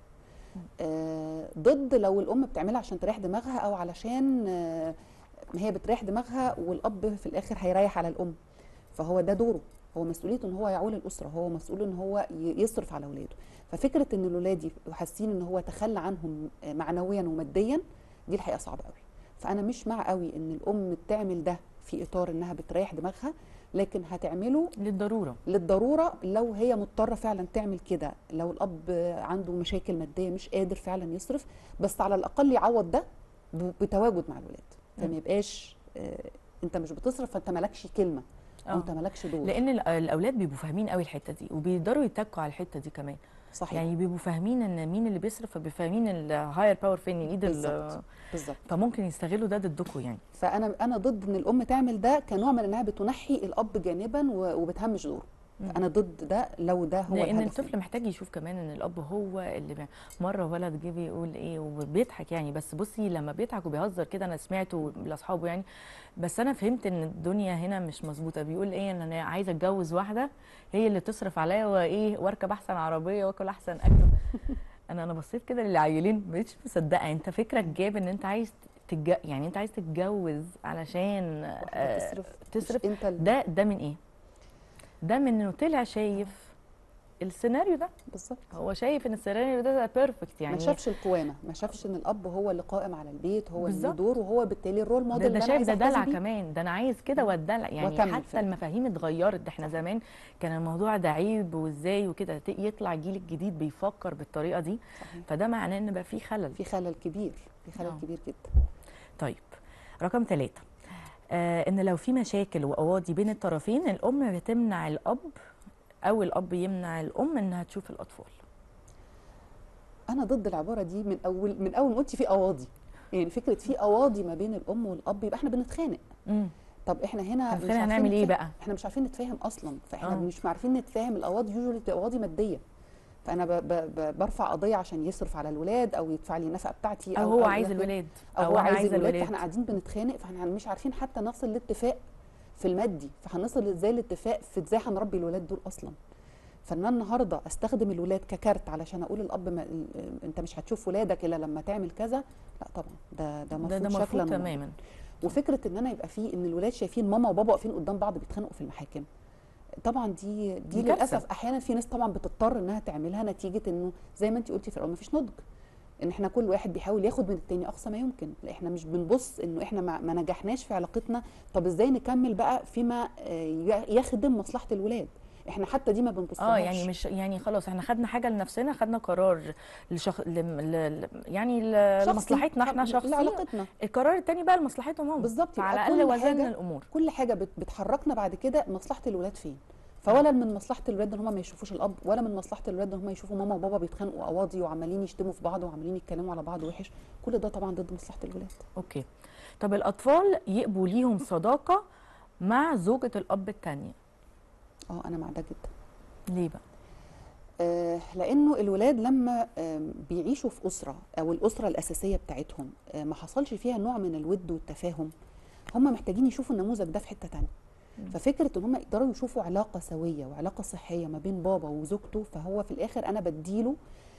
B: آه ضد لو الام بتعملها عشان تريح دماغها او علشان آه هي بتريح دماغها والاب في الاخر هيريح على الام فهو ده دوره هو مسؤوليته ان هو يعول الاسره هو مسؤول ان هو ي- يصرف على اولاده ففكره ان الولاد يبقوا حاسين ان هو تخلى عنهم آه، معنويا وماديا دي الحقيقه صعبه قوي فانا مش مع قوي ان الام تعمل ده في اطار انها بتريح دماغها لكن هتعمله
A: للضروره
B: للضروره لو هي مضطره فعلا تعمل كده لو الاب عنده مشاكل ماديه مش قادر فعلا يصرف بس على الاقل يعوض ده ب- بتواجد مع الولاد فما
A: مم.
B: يبقاش آه، انت مش بتصرف فانت مالكش كلمه او
A: آه.
B: انت مالكش دور
A: لان ال- الاولاد بيبقوا فاهمين قوي الحته دي وبيقدروا يتكوا على الحته دي كمان
B: صحيح
A: يعني بيبقوا فاهمين ان مين اللي بيصرف فبيفهمين الهاير باور فين ايد ال-
B: بالظبط بالظبط
A: فممكن يستغلوا ده ضدكم يعني
B: فانا انا ضد ان الام تعمل ده كنوع من انها بتنحي الاب جانبا و- وبتهمش دوره
A: مم.
B: انا ضد ده لو ده هو
A: لان
B: الهدف
A: الطفل محتاج يشوف كمان ان الاب هو اللي بي... مره ولد جه بيقول ايه وبيضحك يعني بس بصي لما بيضحك وبيهزر كده انا سمعته لاصحابه يعني بس انا فهمت ان الدنيا هنا مش مظبوطه بيقول ايه ان انا عايزه اتجوز واحده هي اللي تصرف عليا وايه واركب احسن عربيه واكل احسن اكل انا انا بصيت كده للعيلين ما بقتش مصدقه انت فكرك جاب ان انت عايز تتج... يعني انت عايز تتجوز علشان آه،
B: تصرف
A: تصرف
B: مش انت ال-
A: ده ده من ايه ده من انه طلع شايف السيناريو ده
B: بالظبط
A: هو شايف ان السيناريو ده بيرفكت يعني
B: ما شافش القوامه ما شافش ان الاب هو اللي قائم على البيت هو اللي له
A: بالظبط.
B: دور وهو بالتالي الرول
A: ده,
B: موديل
A: ده
B: اللي انا
A: شايف
B: عايزه
A: ده
B: احتذي
A: دلع
B: بيه.
A: كمان ده انا عايز كده واتدلع يعني
B: وأكمل
A: حتى
B: فعلا.
A: المفاهيم اتغيرت ده احنا زمان كان الموضوع ده عيب وازاي وكده ت- يطلع الجيل الجديد بيفكر بالطريقه دي
B: صحيح.
A: فده معناه ان بقى في خلل
B: في خلل كبير في خلل
A: آه.
B: كبير جدا
A: طيب رقم ثلاثة آه ان لو في مشاكل وقواضي بين الطرفين الام بتمنع الاب او الاب يمنع الام انها تشوف الاطفال
B: انا ضد العباره دي من اول من اول ما قلتي في قواضي يعني فكره في قواضي ما بين الام والاب يبقى احنا بنتخانق
A: امم
B: طب احنا هنا
A: طب
B: مش
A: خلينا
B: عارفين
A: هنعمل ايه
B: نتفاهم.
A: بقى
B: احنا مش عارفين نتفاهم اصلا فاحنا
A: آه.
B: مش عارفين نتفاهم القواضي يوجوالي بتبقى قواضي ماديه فانا ب ب ب برفع قضيه عشان يصرف على الولاد او يدفع لي النفقه بتاعتي
A: او هو
B: أو
A: عايز
B: ياخد-
A: الولاد
B: او هو
A: أنا
B: عايز
A: عايزة
B: الولاد فاحنا قاعدين بنتخانق فاحنا مش عارفين حتى نصل لاتفاق في المادي فهنصل ازاي لاتفاق في ازاي هنربي الولاد دول اصلا فان انا النهارده استخدم الولاد ككارت علشان اقول الاب ما انت مش هتشوف ولادك الا لما تعمل كذا لا طبعا ده ده
A: ده
B: مرفوض
A: ده
B: شكلا
A: مرفوض
B: وموضوعاً.
A: تماما
B: وفكره ان انا يبقى في ان الولاد شايفين ماما وبابا واقفين قدام بعض بيتخانقوا في المحاكم طبعا دي دي,
A: دي
B: دي
A: كارثة.
B: للاسف احيانا في ناس طبعا بتضطر انها تعملها نتيجه انه زي ما انت قلتي في الاول مفيش نضج ان احنا كل واحد بيحاول ياخد من التاني اقصى ما يمكن لا احنا مش بنبص انه احنا ما, ما نجحناش في علاقتنا طب ازاي نكمل بقى فيما آه، يخدم مصلحه الولاد احنا حتى دي ما بنبصلهاش
A: اه يعني مش يعني خلاص احنا خدنا حاجه لنفسنا خدنا قرار لشخ... لم... ل... ل- يعني ل...
B: شخصي.
A: لمصلحتنا احنا
B: طب
A: شخصيا
B: لعلاقتنا
A: القرار التاني بقى لمصلحتهم هم
B: بالظبط يبقى
A: على
B: كل
A: الاقل وزننا
B: حاجة-
A: الامور
B: كل حاجه بت- بتحركنا بعد كده مصلحه الولاد فين فولا من مصلحه الولاد ان هم ما يشوفوش الاب ولا من مصلحه الولاد ان هم يشوفوا ماما وبابا بيتخانقوا قواضي وعمالين يشتموا في بعض وعمالين يتكلموا على بعض وحش كل ده طبعا ضد مصلحه الولاد
A: اوكي طب الاطفال يقبوا ليهم صداقه مع زوجة الاب التانية
B: اه انا مع ده جدا
A: ليه بقى
B: آه لانه الولاد لما آم، بيعيشوا في اسره او الاسره الاساسيه بتاعتهم آه ما حصلش فيها نوع من الود والتفاهم هم محتاجين يشوفوا النموذج ده في حته تانية
A: مم.
B: ففكره ان هم يقدروا يشوفوا علاقه سويه وعلاقه صحيه ما بين بابا وزوجته فهو في الاخر انا بديله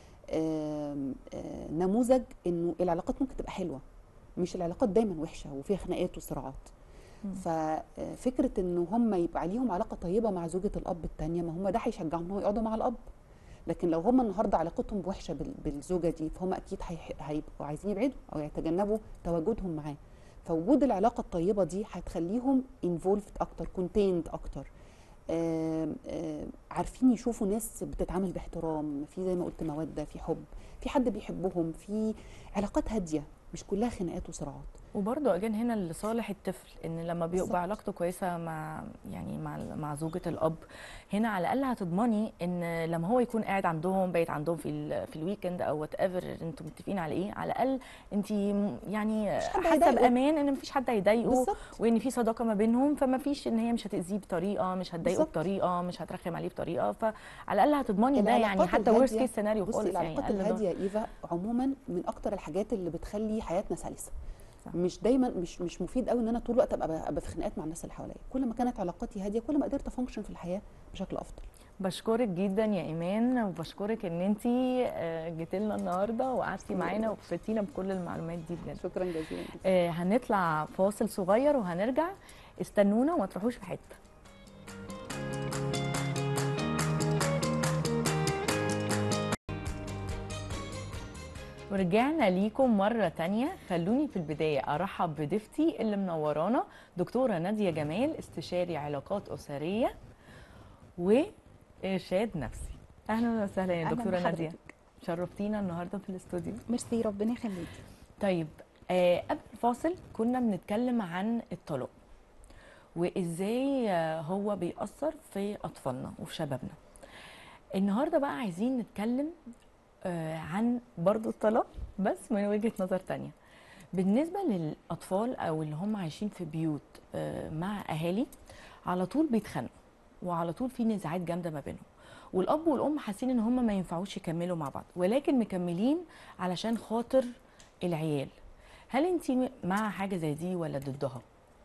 B: آم، آه نموذج انه العلاقات ممكن تبقى حلوه مش العلاقات دايما وحشه وفيها خناقات وصراعات
A: مم.
B: ففكره ان هم يبقى عليهم علاقه طيبه مع زوجه الاب التانية ما هم ده هيشجعهم ان هم يقعدوا مع الاب لكن لو هم النهارده علاقتهم وحشه بال- بالزوجه دي فهم اكيد هيح- هيبقوا عايزين يبعدوا او يتجنبوا تواجدهم معاه فوجود العلاقه الطيبه دي هتخليهم انفولفد اكتر كونتيند اكتر آم، آم، عارفين يشوفوا ناس بتتعامل باحترام في زي ما قلت موده في حب في حد بيحبهم في علاقات هاديه مش كلها خناقات وصراعات
A: وبرضه اجين هنا لصالح الطفل ان لما
B: بالظبط.
A: بيبقى علاقته كويسه مع يعني مع مع زوجة الاب هنا على الاقل هتضمني ان لما هو يكون قاعد عندهم بايت عندهم في ال في الويكند او وات ايفر انتوا متفقين على ايه على الاقل انت يعني
B: مش حد
A: حاسه
B: هيضايقه.
A: بامان ان مفيش حد هيضايقه
B: بالظبط
A: وان في صداقه ما بينهم فما فيش ان هي مش هتاذيه بطريقه مش هتضايقه
B: بالظبط.
A: بطريقه مش هترخم عليه بطريقه فعلى الاقل هتضمني ده يعني
B: العلاقات
A: حتى ورست
B: الهادية-
A: كيس سيناريو
B: بصي
A: خالص يعني
B: العلاقات
A: أقل ده.
B: الهاديه يا ايفا عموما من اكتر الحاجات اللي بتخلي حياتنا سلسه
A: صح.
B: مش دايما مش مش مفيد قوي ان انا طول الوقت ابقى ابقى في خناقات مع الناس اللي حواليا كل ما كانت علاقاتي هاديه كل ما قدرت افانكشن في الحياه بشكل افضل
A: بشكرك جدا يا ايمان وبشكرك ان انت جيتي لنا النهارده وقعدتي معانا وفدتينا بكل المعلومات دي بجد
B: شكرا جزيلا
A: آه، هنطلع فاصل صغير وهنرجع استنونا وما تروحوش في حته ورجعنا ليكم مرة تانية خلوني في البداية أرحب بضيفتي اللي منورانا دكتورة نادية جمال استشاري علاقات أسرية وإرشاد نفسي أهلا وسهلا يا
C: أهلاً
A: دكتورة نادية
C: بحضرتك.
A: شرفتينا النهاردة في الاستوديو
C: ميرسي ربنا يخليكي
A: طيب آه قبل الفاصل كنا بنتكلم عن الطلاق وازاي آه، هو بيأثر في اطفالنا وفي شبابنا النهارده بقى عايزين نتكلم آه، عن برضو الطلاق بس من وجهة نظر تانية بالنسبة للأطفال أو اللي هم عايشين في بيوت آه، مع أهالي على طول بيتخانقوا وعلى طول في نزاعات جامدة ما بينهم والأب والأم حاسين إن هم ما ينفعوش يكملوا مع بعض ولكن مكملين علشان خاطر العيال هل انت مع حاجة زي دي ولا ضدها؟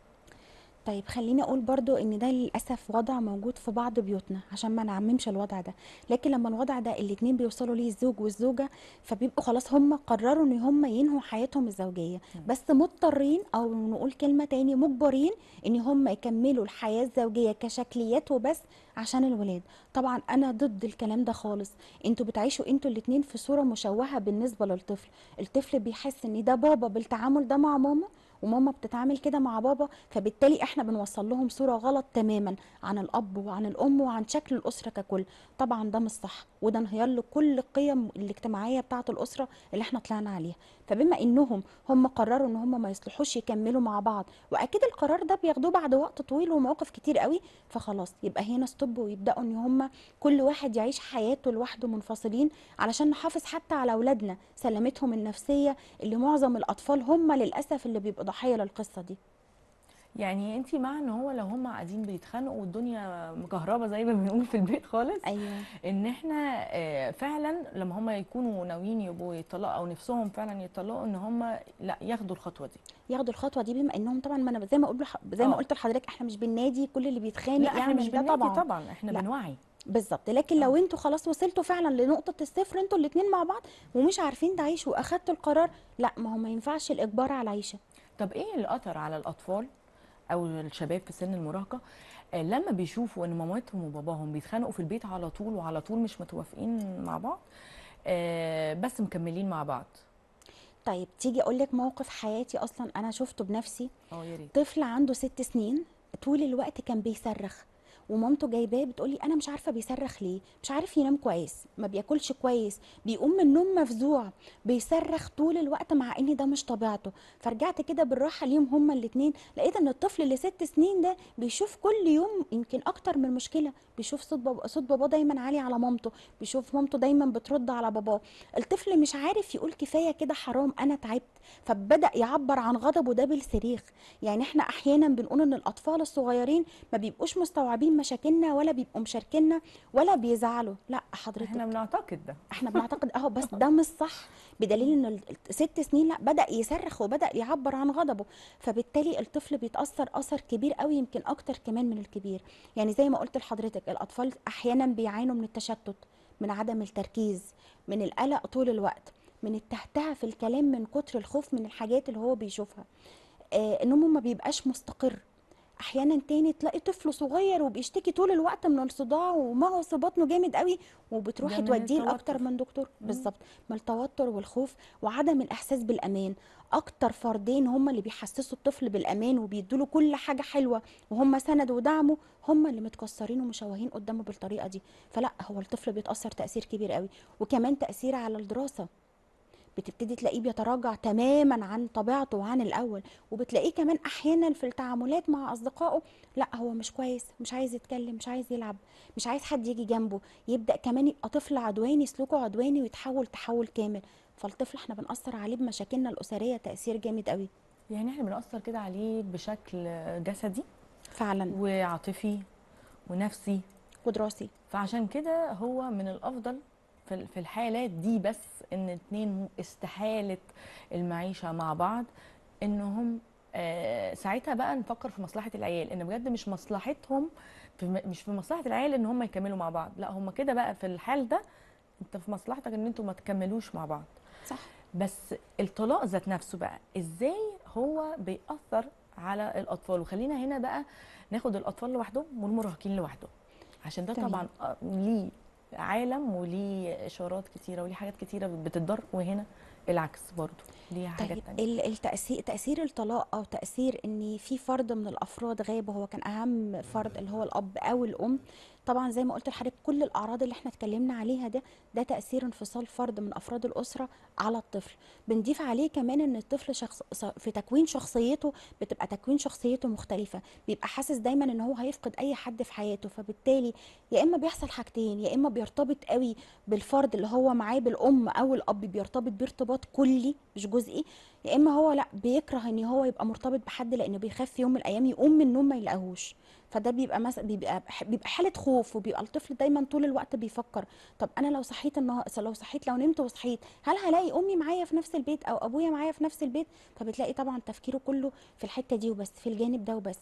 C: طيب خليني اقول برضو ان ده للاسف وضع موجود في بعض بيوتنا عشان ما نعممش الوضع ده لكن لما الوضع ده الاتنين بيوصلوا ليه الزوج والزوجه فبيبقوا خلاص هم قرروا ان هم ينهوا حياتهم الزوجيه بس مضطرين او نقول كلمه تاني مجبرين ان هم يكملوا الحياه الزوجيه كشكليات وبس عشان الولاد طبعا انا ضد الكلام ده خالص انتوا بتعيشوا انتوا الاتنين في صوره مشوهه بالنسبه للطفل الطفل بيحس ان ده بابا بالتعامل ده مع ماما وماما بتتعامل كده مع بابا فبالتالي احنا بنوصل لهم صوره غلط تماما عن الاب وعن الام وعن شكل الاسره ككل طبعا ده مش صح وده انهيار لكل القيم الاجتماعيه بتاعه الاسره اللي احنا طلعنا عليها فبما انهم هم قرروا ان هم ما يصلحوش يكملوا مع بعض واكيد القرار ده بياخدوه بعد وقت طويل ومواقف كتير قوي فخلاص يبقى هنا ستوب ويبداوا ان هم كل واحد يعيش حياته لوحده منفصلين علشان نحافظ حتى على اولادنا سلامتهم النفسيه اللي معظم الاطفال هم للاسف اللي بيبقوا ضحيه للقصه دي
A: يعني انت مع ان هو لو هم قاعدين بيتخانقوا والدنيا مكهربه زي ما بنقول في البيت خالص
C: ايوه
A: ان احنا آه، فعلا لما هم يكونوا ناويين يبقوا يطلقوا او نفسهم فعلا يطلقوا ان هم لا ياخدوا الخطوه دي
C: ياخدوا الخطوه دي بما انهم طبعا ما انا زي ما اقول لح- زي ما
A: آه.
C: قلت لحضرتك احنا مش بننادي كل اللي بيتخانق
A: لا احنا
C: يعمل
A: مش
C: ده
A: بننادي
C: طبعا
A: طبعا احنا
C: لا.
A: بنوعي
C: بالظبط لكن
A: آه.
C: لو انتوا خلاص وصلتوا فعلا لنقطه الصفر انتوا الاتنين مع بعض ومش عارفين تعيشوا واخدتوا القرار لا ما هو ما ينفعش الاجبار على العيشه
A: طب ايه الأثر على الأطفال أو الشباب في سن المراهقة آه، لما بيشوفوا إن مامتهم وباباهم بيتخانقوا في البيت على طول وعلى طول مش متوافقين مع بعض آه، بس مكملين مع بعض
C: طيب تيجي اقول لك موقف حياتي اصلا انا شفته بنفسي
A: اه يا ريت
C: طفل عنده ست سنين طول الوقت كان بيصرخ ومامته جايباه بتقولي انا مش عارفه بيصرخ ليه مش عارف ينام كويس ما بياكلش كويس بيقوم من النوم مفزوع بيصرخ طول الوقت مع ان ده مش طبيعته فرجعت كده بالراحه ليهم هما الاتنين لقيت ان الطفل اللي ست سنين ده بيشوف كل يوم يمكن اكتر من مشكله بيشوف صوت بابا صوت باباه دايما عالي على مامته بيشوف مامته دايما بترد على باباه الطفل مش عارف يقول كفايه كده حرام انا تعبت فبدا يعبر عن غضبه ده بالصريخ يعني احنا احيانا بنقول ان الاطفال الصغيرين ما بيبقوش مستوعبين مشاكلنا ولا بيبقوا مشاركيننا ولا بيزعلوا لا حضرتك
A: احنا بنعتقد ده
C: احنا بنعتقد اهو بس ده مش صح بدليل ان ال- ست سنين لا بدا يصرخ وبدا يعبر عن غضبه فبالتالي الطفل بيتاثر اثر كبير قوي يمكن اكتر كمان من الكبير يعني زي ما قلت لحضرتك الاطفال احيانا بيعانوا من التشتت من عدم التركيز من القلق طول الوقت من التهتهه في الكلام من كتر الخوف من الحاجات اللي هو بيشوفها آه نومه ما بيبقاش مستقر احيانا تاني تلاقي طفل صغير وبيشتكي طول الوقت من الصداع ومغص بطنه جامد قوي وبتروحي
A: ده من
C: توديه لاكتر
A: التوتر.
C: من دكتور
A: مم.
C: بالظبط من التوتر والخوف وعدم الاحساس بالامان اكتر فردين هم اللي بيحسسوا الطفل بالامان وبيدوا له كل حاجه حلوه وهم سند ودعمه هم اللي متكسرين ومشوهين قدامه بالطريقه دي فلا هو الطفل بيتاثر تاثير كبير قوي وكمان تاثير على الدراسه بتبتدي تلاقيه بيتراجع تماما عن طبيعته وعن الاول وبتلاقيه كمان احيانا في التعاملات مع اصدقائه لا هو مش كويس مش عايز يتكلم مش عايز يلعب مش عايز حد يجي جنبه يبدا كمان يبقى طفل عدواني سلوكه عدواني ويتحول تحول كامل فالطفل احنا بنأثر عليه بمشاكلنا الأسرية تأثير جامد قوي
A: يعني احنا بنأثر كده عليه بشكل جسدي
C: فعلا
A: وعاطفي ونفسي
C: ودراسي
A: فعشان كده هو من الافضل في ال- في الحالات دي بس ان اتنين استحاله المعيشه مع بعض انهم آه ساعتها بقى نفكر في مصلحه العيال ان بجد مش مصلحتهم في م- مش في مصلحه العيال ان هم يكملوا مع بعض لا هم كده بقى في الحال ده انت في مصلحتك ان انتوا ما تكملوش مع بعض
C: صح
A: بس الطلاق ذات نفسه بقى ازاي هو بيأثر على الاطفال وخلينا هنا بقى ناخد الاطفال لوحدهم والمراهقين لوحدهم عشان ده
C: تمام.
A: طبعا آه، ليه عالم وليه اشارات كتيره وليه حاجات كتيره بتتضر وهنا العكس برضو ليه حاجات
C: طيب
A: تانية
C: ال- التأثير تأثير الطلاق أو تأثير إن في فرد من الأفراد غاب وهو كان أهم فرد اللي هو الأب أو الأم طبعا زي ما قلت لحضرتك كل الاعراض اللي احنا اتكلمنا عليها ده ده تاثير انفصال فرد من افراد الاسره على الطفل بنضيف عليه كمان ان الطفل شخص في تكوين شخصيته بتبقى تكوين شخصيته مختلفه بيبقى حاسس دايما ان هو هيفقد اي حد في حياته فبالتالي يا اما بيحصل حاجتين يا اما بيرتبط قوي بالفرد اللي هو معاه بالام او الاب بيرتبط بارتباط كلي مش جزئي يا اما هو لا بيكره ان هو يبقى مرتبط بحد لانه بيخاف في يوم من الايام يقوم من النوم ما يلاقيهوش فده بيبقى مثلا بيبقى بيبقى حاله خوف وبيبقى الطفل دايما طول الوقت بيفكر طب انا لو صحيت النهار لو صحيت لو نمت وصحيت هل هلاقي امي معايا في نفس البيت او ابويا معايا في نفس البيت فبتلاقي طبعا تفكيره كله في الحته دي وبس في الجانب ده وبس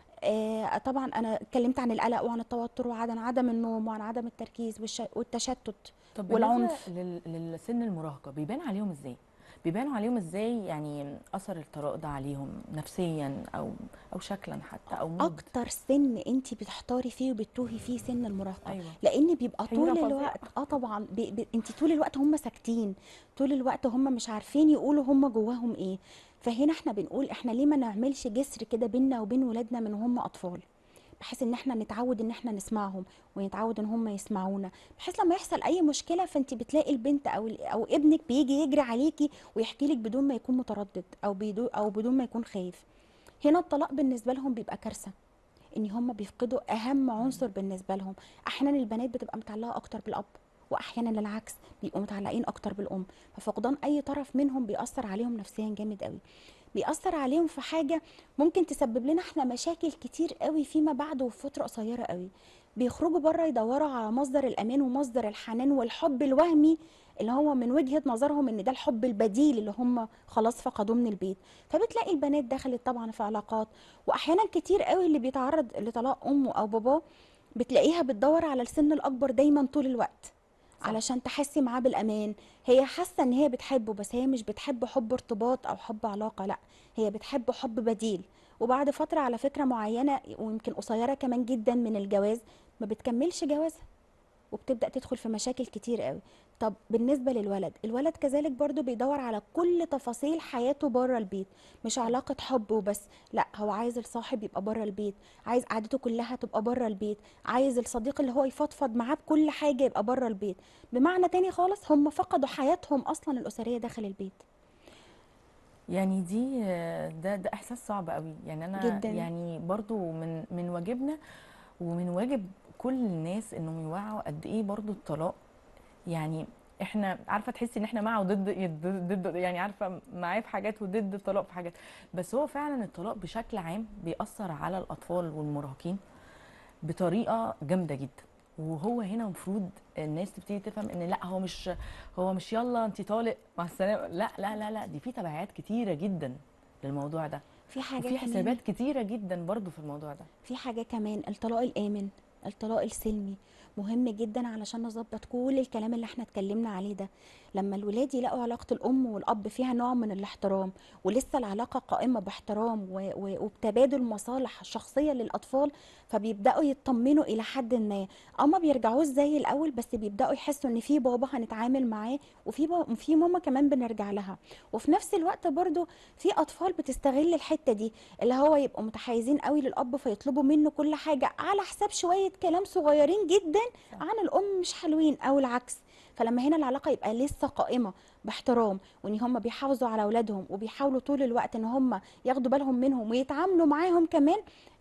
C: آه طبعا انا اتكلمت عن القلق وعن التوتر وعن عدم النوم وعن عدم التركيز والش- والتشتت
A: طب
C: والعنف.
A: بالنسبة لل... للسن المراهقه بيبان عليهم ازاي بيبانوا عليهم ازاي يعني اثر الطلاق ده عليهم نفسيا او او شكلا حتى او مود
C: اكتر سن انت بتحتاري فيه وبتتوهي فيه سن المراهقه
A: أيوة.
C: لان بيبقى
A: حيرة
C: طول
A: فظيعة.
C: الوقت اه طبعا بي بي انت طول الوقت هم ساكتين طول الوقت هم مش عارفين يقولوا هم جواهم ايه فهنا احنا بنقول احنا ليه ما نعملش جسر كده بيننا وبين ولادنا من هم اطفال بحيث ان احنا نتعود ان احنا نسمعهم ونتعود ان هم يسمعونا بحيث لما يحصل اي مشكله فانت بتلاقي البنت او او ابنك بيجي يجري عليكي ويحكي لك بدون ما يكون متردد او بدون او بدون ما يكون خايف هنا الطلاق بالنسبه لهم بيبقى كارثه ان هم بيفقدوا اهم عنصر بالنسبه لهم احيانا البنات بتبقى متعلقه اكتر بالاب واحيانا العكس بيبقوا متعلقين اكتر بالام ففقدان اي طرف منهم بيأثر عليهم نفسيا جامد قوي بيأثر عليهم في حاجه ممكن تسبب لنا احنا مشاكل كتير قوي فيما بعد وفي فتره قصيره قوي بيخرجوا بره يدوروا على مصدر الامان ومصدر الحنان والحب الوهمي اللي هو من وجهه نظرهم ان ده الحب البديل اللي هم خلاص فقدوه من البيت فبتلاقي البنات دخلت طبعا في علاقات واحيانا كتير قوي اللي بيتعرض لطلاق امه او باباه بتلاقيها بتدور على السن الاكبر دايما طول الوقت
A: صح.
C: علشان تحسي معاه بالامان هي حاسه ان هي بتحبه بس هي مش بتحب حب ارتباط او حب علاقه لا هي بتحب حب بديل وبعد فتره على فكره معينه ويمكن قصيره كمان جدا من الجواز ما بتكملش جوازها وبتبدا تدخل في مشاكل كتير قوي طب بالنسبه للولد الولد كذلك برضو بيدور على كل تفاصيل حياته بره البيت مش علاقه حب وبس لا هو عايز الصاحب يبقى بره البيت عايز قعدته كلها تبقى بره البيت عايز الصديق اللي هو يفضفض معاه بكل حاجه يبقى بره البيت بمعنى تاني خالص هم فقدوا حياتهم اصلا الاسريه داخل البيت
A: يعني دي آه، ده ده احساس صعب قوي يعني انا
C: جداً.
A: يعني برضو من من واجبنا ومن واجب كل الناس انهم يوعوا قد ايه برضو الطلاق يعني احنا عارفه تحسي ان احنا مع وضد ضد ضد- يعني عارفه معاه في حاجات وضد الطلاق في حاجات بس هو فعلا الطلاق بشكل عام بيأثر على الاطفال والمراهقين بطريقه جامده جدا وهو هنا المفروض الناس تبتدي تفهم ان لا هو مش هو مش يلا انت طالق مع السلامه لا لا لا لا دي في تبعات كتيره جدا للموضوع ده
C: في حاجه
A: وفي
C: كمان
A: حسابات كتيره جدا برضو في الموضوع ده
C: في حاجة كمان الطلاق الآمن الطلاق السلمي مهم جدا علشان نظبط كل الكلام اللي احنا اتكلمنا عليه ده لما الولاد يلاقوا علاقة الأم والأب فيها نوع من الاحترام ولسه العلاقة قائمة باحترام و- و- وبتبادل مصالح شخصية للأطفال فبيبدأوا يطمنوا إلى حد ما أو ما بيرجعوش زي الأول بس بيبدأوا يحسوا إن في بابا هنتعامل معاه وفي با- وفي ماما كمان بنرجع لها وفي نفس الوقت برضو في أطفال بتستغل الحتة دي اللي هو يبقوا متحيزين قوي للأب فيطلبوا منه كل حاجة على حساب شوية كلام صغيرين جدا
A: صح.
C: عن الأم مش حلوين أو العكس فلما هنا العلاقة يبقى لسه قائمة باحترام وان هم بيحافظوا على اولادهم وبيحاولوا طول الوقت ان هم ياخدوا بالهم منهم ويتعاملوا معاهم كمان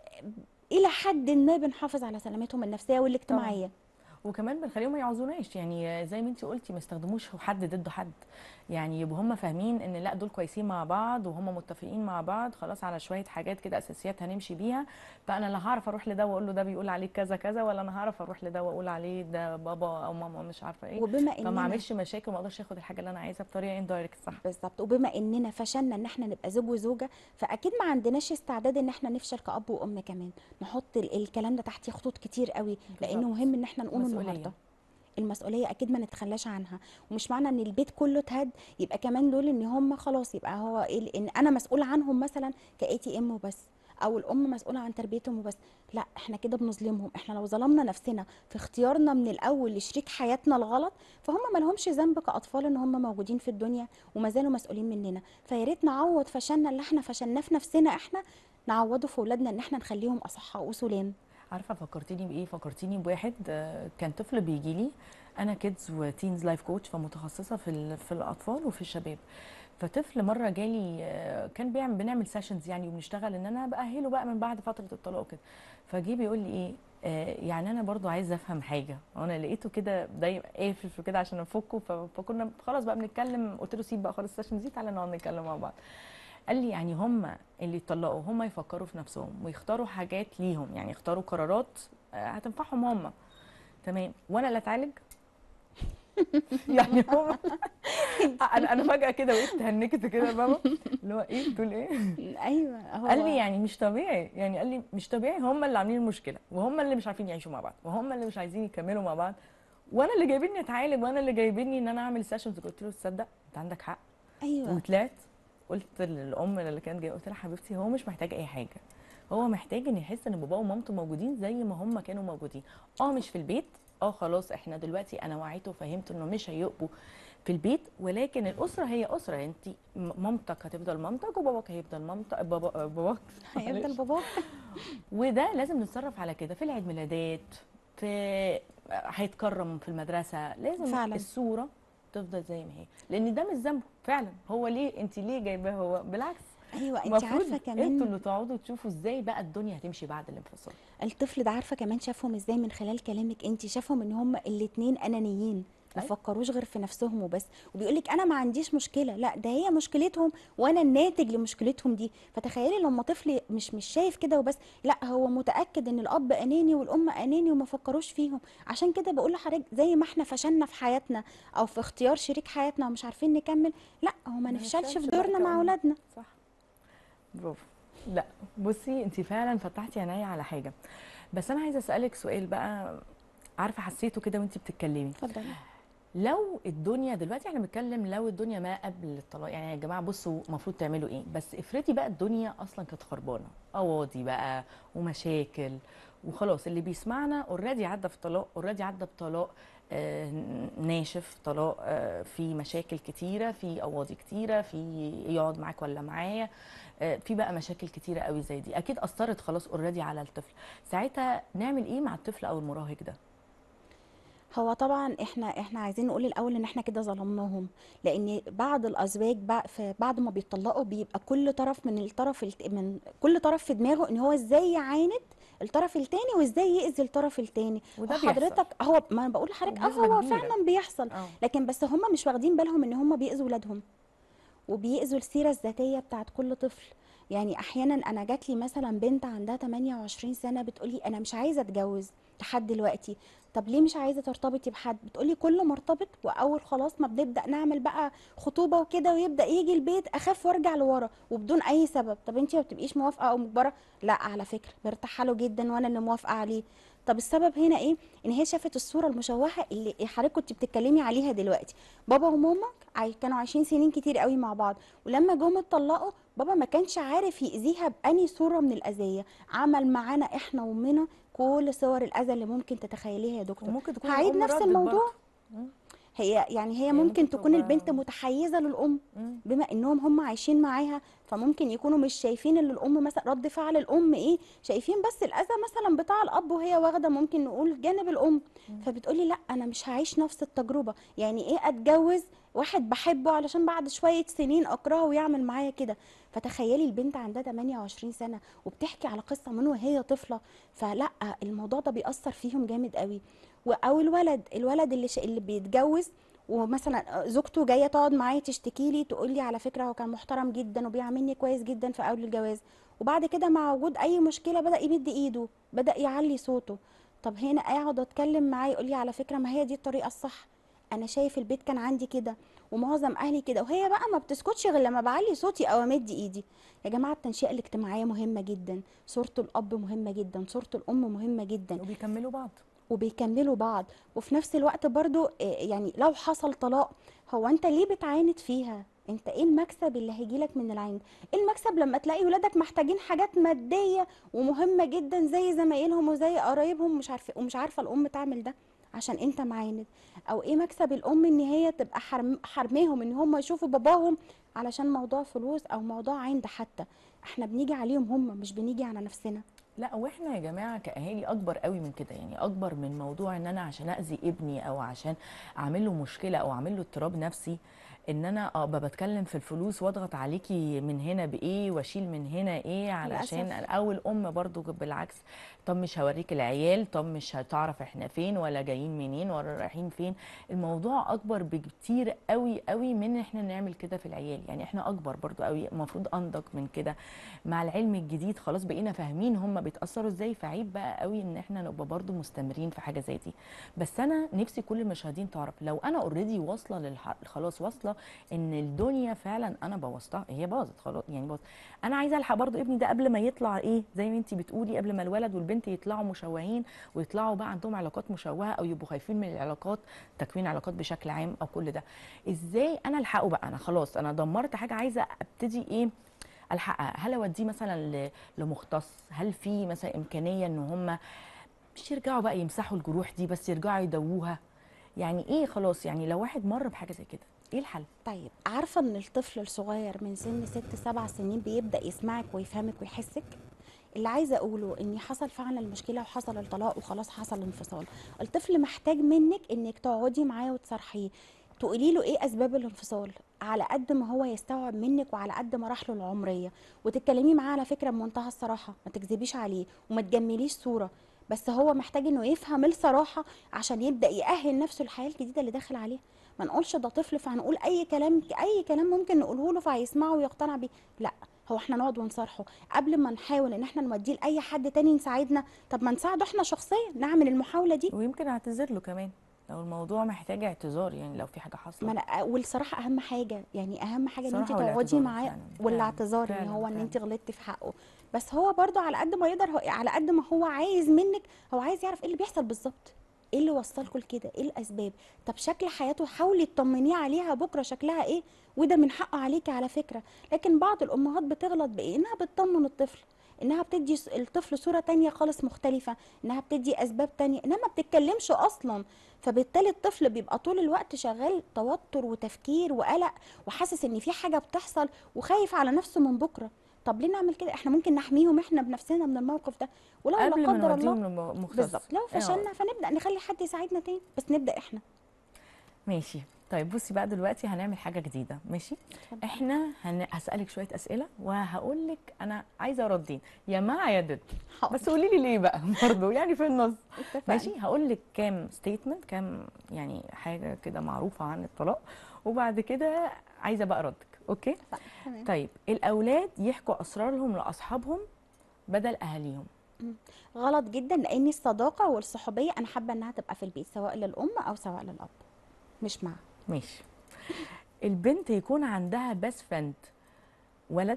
C: الى حد ما بنحافظ على سلامتهم النفسيه والاجتماعيه
A: وكمان بنخليهم ما يعوزوناش يعني زي ما انت قلتي ما يستخدموش حد ضد حد يعني يبقوا هم فاهمين ان لا دول كويسين مع بعض وهم متفقين مع بعض خلاص على شويه حاجات كده اساسيات هنمشي بيها فانا لا هعرف اروح لده واقول له ده بيقول عليك كذا كذا ولا انا هعرف اروح لده واقول عليه ده بابا او ماما مش عارفه ايه
C: وبما
A: فما
C: اننا
A: اعملش مشاكل وما اقدرش اخد الحاجه اللي انا عايزها بطريقه اندايركت صح
C: بالظبط وبما اننا فشلنا ان احنا نبقى زوج وزوجه فاكيد ما عندناش استعداد ان احنا نفشل كاب وام كمان نحط ال- الكلام ده تحت خطوط كتير قوي لانه
A: بالظبط.
C: مهم ان احنا نقوله
A: مسؤولية.
C: النهارده المسؤوليه اكيد ما نتخلاش عنها ومش معنى ان البيت كله اتهد يبقى كمان دول ان هم خلاص يبقى هو إيه ان انا مسؤوله عنهم مثلا كاي تي ام وبس او الام مسؤوله عن تربيتهم وبس لا احنا كده بنظلمهم احنا لو ظلمنا نفسنا في اختيارنا من الاول لشريك حياتنا الغلط فهم ما لهمش ذنب كاطفال ان هم موجودين في الدنيا وما زالوا مسؤولين مننا فيا ريت نعوض فشلنا اللي احنا فشلناه في نفسنا احنا نعوضه في اولادنا ان احنا نخليهم اصحاء وسلام
A: عارفه فكرتيني بايه فكرتيني بواحد آه، كان طفل بيجي لي انا كيدز وتينز لايف كوتش فمتخصصه في ال- في الاطفال وفي الشباب فطفل مره جالي آه، كان بيعمل بنعمل سيشنز يعني وبنشتغل ان انا باهله بقى من بعد فتره الطلاق كده فجه بيقول لي ايه آه، يعني انا برضو عايزه افهم حاجه وانا لقيته كده دايما قافل في كده عشان افكه ف- فكنا خلاص بقى بنتكلم قلت له سيب بقى خالص السيشنز دي تعالى نقعد نتكلم مع بعض قال لي يعني هم اللي يطلقوا هم يفكروا في نفسهم ويختاروا حاجات ليهم يعني يختاروا قرارات آه، هتنفعهم هم تمام وانا اللي اتعالج يعني هم انا انا فجاه كده وقفت هنكت كده يا بابا اللي هو ايه بتقول ايه
C: ايوه هو
A: قال لي يعني مش طبيعي يعني قال لي مش طبيعي هم اللي عاملين المشكله وهم اللي مش عارفين يعيشوا مع بعض وهم اللي مش عايزين يكملوا مع بعض وانا اللي جايبيني اتعالج وانا اللي جايبيني ان انا اعمل سيشنز قلت له تصدق انت عندك حق
C: ايوه
A: وطلعت قلت للام اللي كانت جايه قلت لها حبيبتي هو مش محتاج اي حاجه هو محتاج ان يحس ان باباه ومامته موجودين زي ما هم كانوا موجودين اه مش في البيت اه خلاص احنا دلوقتي انا وعيته وفهمت انه مش هيبقوا في البيت ولكن الاسره هي اسره انت م- مامتك هتفضل مامتك وباباك هيفضل مامتك بابا باباك
C: هيفضل باباك
A: وده لازم نتصرف على كده في العيد ميلادات في هيتكرم في المدرسه لازم
C: فعلا.
A: الصوره تفضل زي ما هي لان ده مش ذنبه فعلا هو ليه انت ليه جايباه هو بالعكس
C: ايوه انت
A: المفروض
C: عارفه
A: انتوا
C: كمان
A: اللي تقعدوا تشوفوا ازاي بقى الدنيا هتمشي بعد الانفصال
C: الطفل ده عارفه كمان شافهم ازاي من خلال كلامك انت شافهم ان هم الاتنين انانيين ما
A: أيوة.
C: فكروش غير في نفسهم وبس وبيقول لك انا ما عنديش مشكله لا ده هي مشكلتهم وانا الناتج لمشكلتهم دي فتخيلي لما طفل مش مش شايف كده وبس لا هو متاكد ان الاب اناني والام اناني وما فكروش فيهم عشان كده بقول لحضرتك زي ما احنا فشلنا في حياتنا او في اختيار شريك حياتنا ومش عارفين نكمل لا هو ما
A: ما
C: نفشلش
A: نفشلش
C: في
A: بقى
C: دورنا مع
A: كأم.
C: اولادنا
A: صح برافو لا بصي انت فعلا فتحتي عينيا على حاجه بس انا عايزه اسالك سؤال بقى عارفه حسيته كده وانت بتتكلمي
C: اتفضلي
A: لو الدنيا دلوقتي احنا بنتكلم لو الدنيا ما قبل الطلاق يعني يا جماعه بصوا المفروض تعملوا ايه بس افرضي بقى الدنيا اصلا كانت خربانه قواضي بقى ومشاكل وخلاص اللي بيسمعنا اوريدي عدى في طلاق اوريدي عدى بطلاق آه، ناشف طلاق آه، في مشاكل كتيره في قواضي كتيره في يقعد معاك ولا معايا آه، في بقى مشاكل كتيره قوي زي دي اكيد اثرت خلاص اوريدي على الطفل ساعتها نعمل ايه مع الطفل او المراهق ده
C: هو طبعا احنا احنا عايزين نقول الاول ان احنا كده ظلمناهم لان بعض الازواج بع- في- بعد ما بيطلقوا بيبقى كل طرف من الطرف الت- من كل طرف في دماغه ان هو ازاي يعاند الطرف التاني وازاي يأذي الطرف التاني
A: وده
C: وحضرتك هو ما انا بقول لحضرتك اه
A: وبنسبة
C: هو
A: كبيرة.
C: فعلا بيحصل
A: اه
C: لكن بس هم مش واخدين بالهم ان هم بيأذوا ولادهم وبيأذوا السيرة الذاتية بتاعت كل طفل يعني احيانا انا جات لي مثلا بنت عندها 28 سنة بتقولي انا مش عايزة اتجوز لحد دلوقتي طب ليه مش عايزة ترتبطي بحد بتقولي كل ما ارتبط واول خلاص ما بنبدأ نعمل بقى خطوبة وكده ويبدأ يجي البيت اخاف وارجع لورا وبدون اي سبب طب انتي ما بتبقيش موافقة او مجبرة لا على فكرة برتاح له جدا وانا اللي موافقة عليه طب السبب هنا ايه ان هي شافت الصوره المشوهه اللي حضرتك كنت بتتكلمي عليها دلوقتي بابا وماما عاي- كانوا عايشين سنين كتير قوي مع بعض ولما جم اتطلقوا بابا ما كانش عارف يأذيها بأني صوره من الأذية عمل معانا احنا وامنا كل صور الأذى اللي ممكن تتخيليها يا دكتور
A: وممكن تكون
C: هعيد
A: الأم
C: نفس
A: ردت
C: الموضوع
A: برضه. مم.
C: هي يعني هي
A: هي
C: ممكن
A: ممكن
C: تكون
A: تبقى-
C: البنت متحيزة للأم
A: مم.
C: بما انهم هم عايشين معاها فممكن يكونوا مش شايفين ان الام مثلا رد فعل الام ايه شايفين بس الاذى مثلا بتاع الاب وهي واخده ممكن نقول جانب الام فبتقولي لا انا مش هعيش نفس التجربه يعني ايه اتجوز واحد بحبه علشان بعد شويه سنين اكرهه ويعمل معايا كده فتخيلي البنت عندها 28 سنه وبتحكي على قصه من وهي طفله فلا الموضوع ده بيأثر فيهم جامد قوي و- او الولد الولد اللي ش... اللي بيتجوز ومثلا زوجته جايه تقعد معايا تشتكي لي تقول لي على فكره هو كان محترم جدا وبيعاملني كويس جدا في اول الجواز وبعد كده مع وجود اي مشكله بدا يمد ايده بدا يعلي صوته طب هنا اقعد اتكلم معاه يقول لي على فكره ما هي دي الطريقه الصح انا شايف البيت كان عندي كده ومعظم اهلي كده وهي بقى ما بتسكتش غير لما بعلي صوتي او امد ايدي يا جماعه التنشئه الاجتماعيه مهمه جدا صوره الاب مهمه جدا صوره الام مهمه جدا
A: وبيكملوا بعض
C: وبيكملوا بعض وفي نفس الوقت برضو آه، يعني لو حصل طلاق هو انت ليه بتعاند فيها انت ايه المكسب اللي هيجيلك من العند ايه المكسب لما تلاقي ولادك محتاجين حاجات مادية ومهمة جدا زي زمايلهم وزي قرايبهم مش عارفه ومش عارفة الام تعمل ده عشان انت معاند او ايه مكسب الام ان هي تبقى حرم حرماهم ان هم يشوفوا باباهم علشان موضوع فلوس او موضوع عند حتى احنا بنيجي عليهم هم مش بنيجي على نفسنا
A: لا واحنا يا جماعه كاهالي اكبر قوي من كده يعني اكبر من موضوع ان انا عشان اذي ابني او عشان اعمل له مشكله او اعمل له اضطراب نفسي ان انا ابقى بتكلم في الفلوس واضغط عليكي من هنا بايه واشيل من هنا ايه علشان
C: للأسف.
A: او الام برضو بالعكس طب مش هوريك العيال طب مش هتعرف احنا فين ولا جايين منين ولا رايحين فين الموضوع اكبر بكتير قوي قوي من احنا نعمل كده في العيال يعني احنا اكبر برضو قوي المفروض انضج من كده مع العلم الجديد خلاص بقينا فاهمين هم بيتاثروا ازاي فعيب بقى قوي ان احنا نبقى برضو مستمرين في حاجه زي دي بس انا نفسي كل المشاهدين تعرف لو انا اوريدي واصله للح... خلاص واصله ان الدنيا فعلا انا بوظتها هي باظت خلاص يعني باظت انا عايزه الحق برضو ابني ده قبل ما يطلع ايه زي ما انت بتقولي قبل ما الولد والبنت يطلعوا مشوهين ويطلعوا بقى عندهم علاقات مشوهه او يبقوا خايفين من العلاقات تكوين علاقات بشكل عام او كل ده ازاي انا الحقه بقى انا خلاص انا دمرت حاجه عايزه ابتدي ايه الحقها هل اوديه مثلا ل- لمختص هل في مثلا امكانيه ان هم مش يرجعوا بقى يمسحوا الجروح دي بس يرجعوا يدووها يعني ايه خلاص يعني لو واحد مر بحاجه زي كده ايه الحل
C: طيب عارفه ان الطفل الصغير من سن ست سبع سنين بيبدا يسمعك ويفهمك ويحسك اللي عايزه اقوله ان حصل فعلا المشكله وحصل الطلاق وخلاص حصل الانفصال الطفل محتاج منك انك تقعدي معاه وتصارحيه تقولي له ايه اسباب الانفصال على قد ما هو يستوعب منك وعلى قد مراحله العمريه وتتكلمي معاه على فكره بمنتهى الصراحه ما تكذبيش عليه وما تجمليش صوره بس هو محتاج انه يفهم الصراحه عشان يبدا يأهل نفسه للحياه الجديده اللي داخل عليها ما نقولش ده طفل فهنقول اي كلام اي كلام ممكن نقوله له فهيسمعه ويقتنع بيه لا هو احنا نقعد ونصارحه قبل ما نحاول ان احنا نوديه لاي حد تاني يساعدنا طب ما نساعده احنا شخصيا نعمل المحاوله دي
A: ويمكن اعتذر له كمان لو الموضوع محتاج اعتذار يعني لو في حاجه حصلت
C: ما انا والصراحه اهم حاجه يعني اهم حاجه ان انت
A: الصراحة
C: تقعدي
A: والاعتذار
C: معاه
A: فعلاً، فعلاً،
C: والاعتذار ان
A: فعلاً،
C: هو ان
A: فعلاً.
C: انت غلطتي في حقه بس هو برضو على قد ما يقدر هو على قد ما هو عايز منك هو عايز يعرف ايه اللي بيحصل بالظبط ايه اللي وصلكوا لكده ايه الاسباب طب شكل حياته حاولي تطمنيه عليها بكره شكلها ايه وده من حقه عليكي على فكره لكن بعض الامهات بتغلط بايه انها بتطمن الطفل انها بتدي س- الطفل صوره تانية خالص مختلفه انها بتدي اسباب تانية انها ما بتتكلمش اصلا فبالتالي الطفل بيبقى طول الوقت شغال توتر وتفكير وقلق وحاسس ان في حاجه بتحصل وخايف على نفسه من بكره طب ليه نعمل كده احنا ممكن نحميهم احنا بنفسنا من الموقف ده ولو لا
A: قبل ما
C: قدر الله
A: نوديهم لمختص
C: بالظبط لو
A: آه.
C: فشلنا فنبدا نخلي حد يساعدنا تاني بس نبدا احنا
A: ماشي طيب بصي بقى دلوقتي هنعمل حاجه جديده ماشي احنا هن... هسالك شويه اسئله وهقول لك انا عايزه ردين يا مع يا ضد
C: حاضر.
A: بس قولي لي ليه بقى برضه يعني في النص
C: اتفقنا.
A: ماشي هقول لك كام ستيتمنت كام يعني حاجه كده معروفه عن الطلاق وبعد كده عايزه بقى ردك اوكي
C: اتفقنا. تمام
A: طيب الاولاد يحكوا اسرارهم لاصحابهم بدل اهاليهم
C: غلط جدا لان الصداقه والصحوبيه انا حابه انها تبقى في البيت سواء للام او سواء للاب مش مع
A: ماشي البنت يكون عندها بس فريند ولد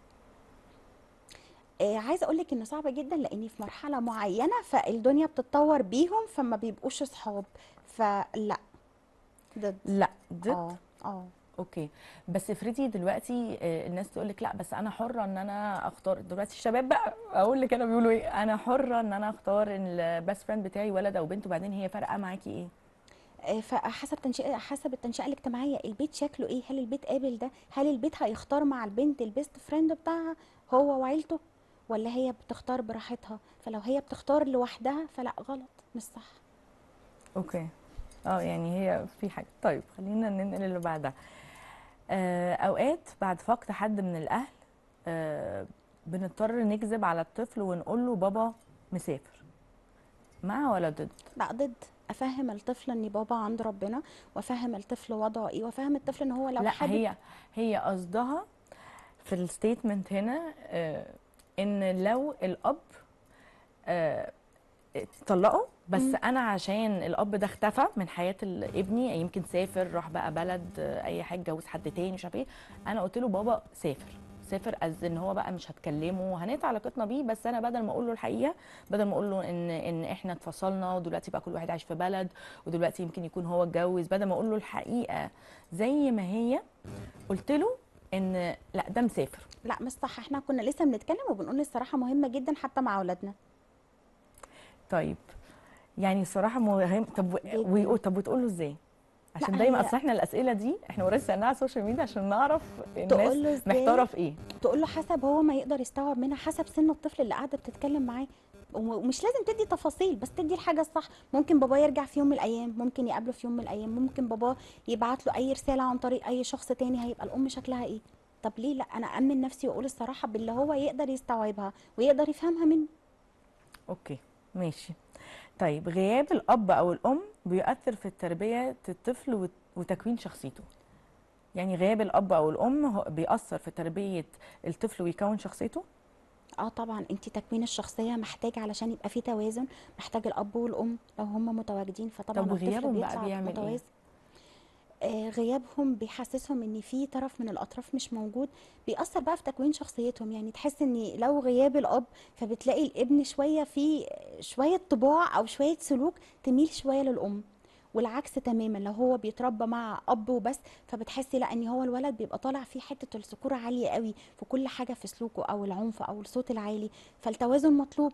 C: آه عايزه اقول لك انه صعب جدا لاني في مرحله معينه فالدنيا بتتطور بيهم فما بيبقوش اصحاب فلا ضد
A: لا ضد
C: اه اه
A: اوكي بس افرضي دلوقتي آه، الناس تقول لك لا بس انا حره ان انا اختار دلوقتي الشباب بقى اقول لك انا بيقولوا ايه انا حره ان انا اختار ان البيست فريند بتاعي ولد او بنت وبعدين هي فارقه معاكي ايه
C: آه، فحسب تنشئه حسب التنشئه الاجتماعيه البيت شكله ايه هل البيت قابل ده هل البيت هيختار مع البنت البيست فريند بتاعها هو وعيلته ولا هي بتختار براحتها فلو هي بتختار لوحدها فلا غلط مش صح
A: اوكي اه يعني هي في حاجه طيب خلينا ننقل اللي بعدها آه اوقات بعد فقد حد من الاهل آه بنضطر نكذب على الطفل ونقول له بابا مسافر مع ولا ضد
C: لا ضد افهم الطفل ان بابا عند ربنا وافهم الطفل وضعه ايه وافهم الطفل ان هو لو
A: لا
C: حابب
A: هي هي قصدها في الستيتمنت هنا آه ان لو الاب آه طلقوا بس
C: مم.
A: انا عشان الاب ده اختفى من حياه ال- ابني يمكن سافر راح بقى بلد آه، اي حاجه جوز حد تاني مش عارف ايه انا قلت له بابا سافر سافر از ان هو بقى مش هتكلمه هنقطع علاقتنا بيه بس انا بدل ما اقول له الحقيقه بدل ما اقول له ان ان احنا اتفصلنا ودلوقتي بقى كل واحد عايش في بلد ودلوقتي يمكن يكون هو اتجوز بدل ما اقول له الحقيقه زي ما هي قلت له ان لا ده مسافر
C: لا مش صح احنا كنا لسه بنتكلم وبنقول الصراحه مهمه جدا حتى مع اولادنا
A: طيب يعني الصراحه مهم طب و-
C: جداً.
A: ويقول طب وتقول له ازاي عشان دايما
C: هي-
A: اصل احنا الاسئله دي احنا ورا سالناها على السوشيال ميديا عشان نعرف
C: تقول له
A: الناس
C: إزاي؟
A: محتاره في ايه
C: تقول له حسب هو ما يقدر يستوعب منها حسب سن الطفل اللي قاعده بتتكلم معاه ومش لازم تدي تفاصيل بس تدي الحاجه الصح ممكن بابا يرجع في يوم من الايام ممكن يقابله في يوم من الايام ممكن بابا يبعت له اي رساله عن طريق اي شخص تاني هيبقى الام شكلها ايه طب ليه لا انا امن نفسي واقول الصراحه باللي هو يقدر يستوعبها ويقدر يفهمها مني
A: اوكي ماشي طيب غياب الاب او الام بيؤثر في تربيه الطفل وت- وتكوين شخصيته يعني غياب الاب او الام هو بيأثر في تربيه الطفل ويكون شخصيته
C: اه طبعا انت تكوين الشخصيه محتاج علشان يبقى في توازن محتاج الاب والام لو هم متواجدين فطبعا
A: طب
C: الطفل
A: وغيابهم بقى
C: بيطلع
A: بيعمل إيه؟
C: متوازن آه غيابهم بيحسسهم ان في طرف من الاطراف مش موجود بيأثر بقى في تكوين شخصيتهم يعني تحس ان لو غياب الاب فبتلاقي الابن شويه في شويه طباع او شويه سلوك تميل شويه للام والعكس تماما لو هو بيتربى مع اب وبس فبتحسي لا ان هو الولد بيبقى طالع فيه حته الذكوره عاليه قوي في كل حاجه في سلوكه او العنف او الصوت العالي فالتوازن مطلوب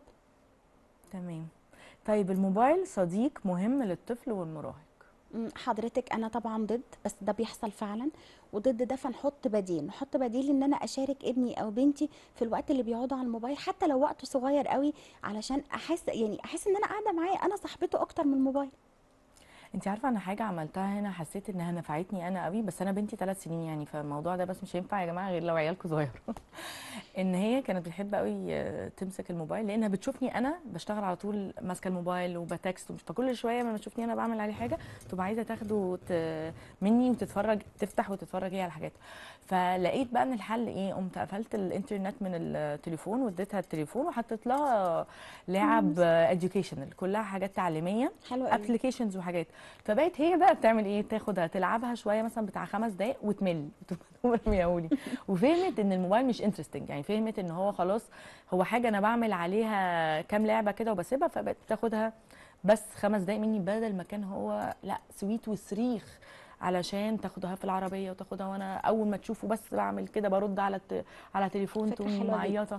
A: تمام طيب الموبايل صديق مهم للطفل والمراهق
C: مم، حضرتك انا طبعا ضد بس ده بيحصل فعلا وضد ده فنحط بديل نحط بديل ان انا اشارك ابني او بنتي في الوقت اللي بيقعدوا على الموبايل حتى لو وقته صغير قوي علشان احس يعني احس ان انا قاعده معاه انا صاحبته اكتر من الموبايل
A: انت عارفه انا حاجه عملتها هنا حسيت انها نفعتني انا قوي بس انا بنتي ثلاث سنين يعني فالموضوع ده بس مش هينفع يا جماعه غير لو عيالكم صغيره ان هي كانت بتحب قوي آه، تمسك الموبايل لانها بتشوفني انا بشتغل على طول ماسكه الموبايل وبتكست ومش فكل شويه لما تشوفني انا بعمل عليه حاجه تبقى عايزه تاخده وت- مني وتتفرج تفتح وتتفرج هي على حاجات فلقيت بقى ان الحل ايه قمت قفلت الانترنت من التليفون واديتها التليفون وحطيت لها لعب اديوكيشنال كلها حاجات تعليميه
C: حلو قوي
A: ابلكيشنز وحاجات فبقت هي بقى بتعمل ايه تاخدها تلعبها شويه مثلا بتاع خمس دقائق وتمل وتقوم رميهولي وفهمت ان الموبايل مش انترستنج يعني فهمت ان هو خلاص هو حاجه انا بعمل عليها كام لعبه كده وبسيبها فبقت تاخدها بس خمس دقائق مني بدل ما كان هو لا سويت وصريخ علشان تاخدها في العربيه وتاخدها وانا اول ما تشوفه بس بعمل كده برد على الت... على تليفون
C: فكرة
A: تقوم
C: حلوة جدا.
A: معيطه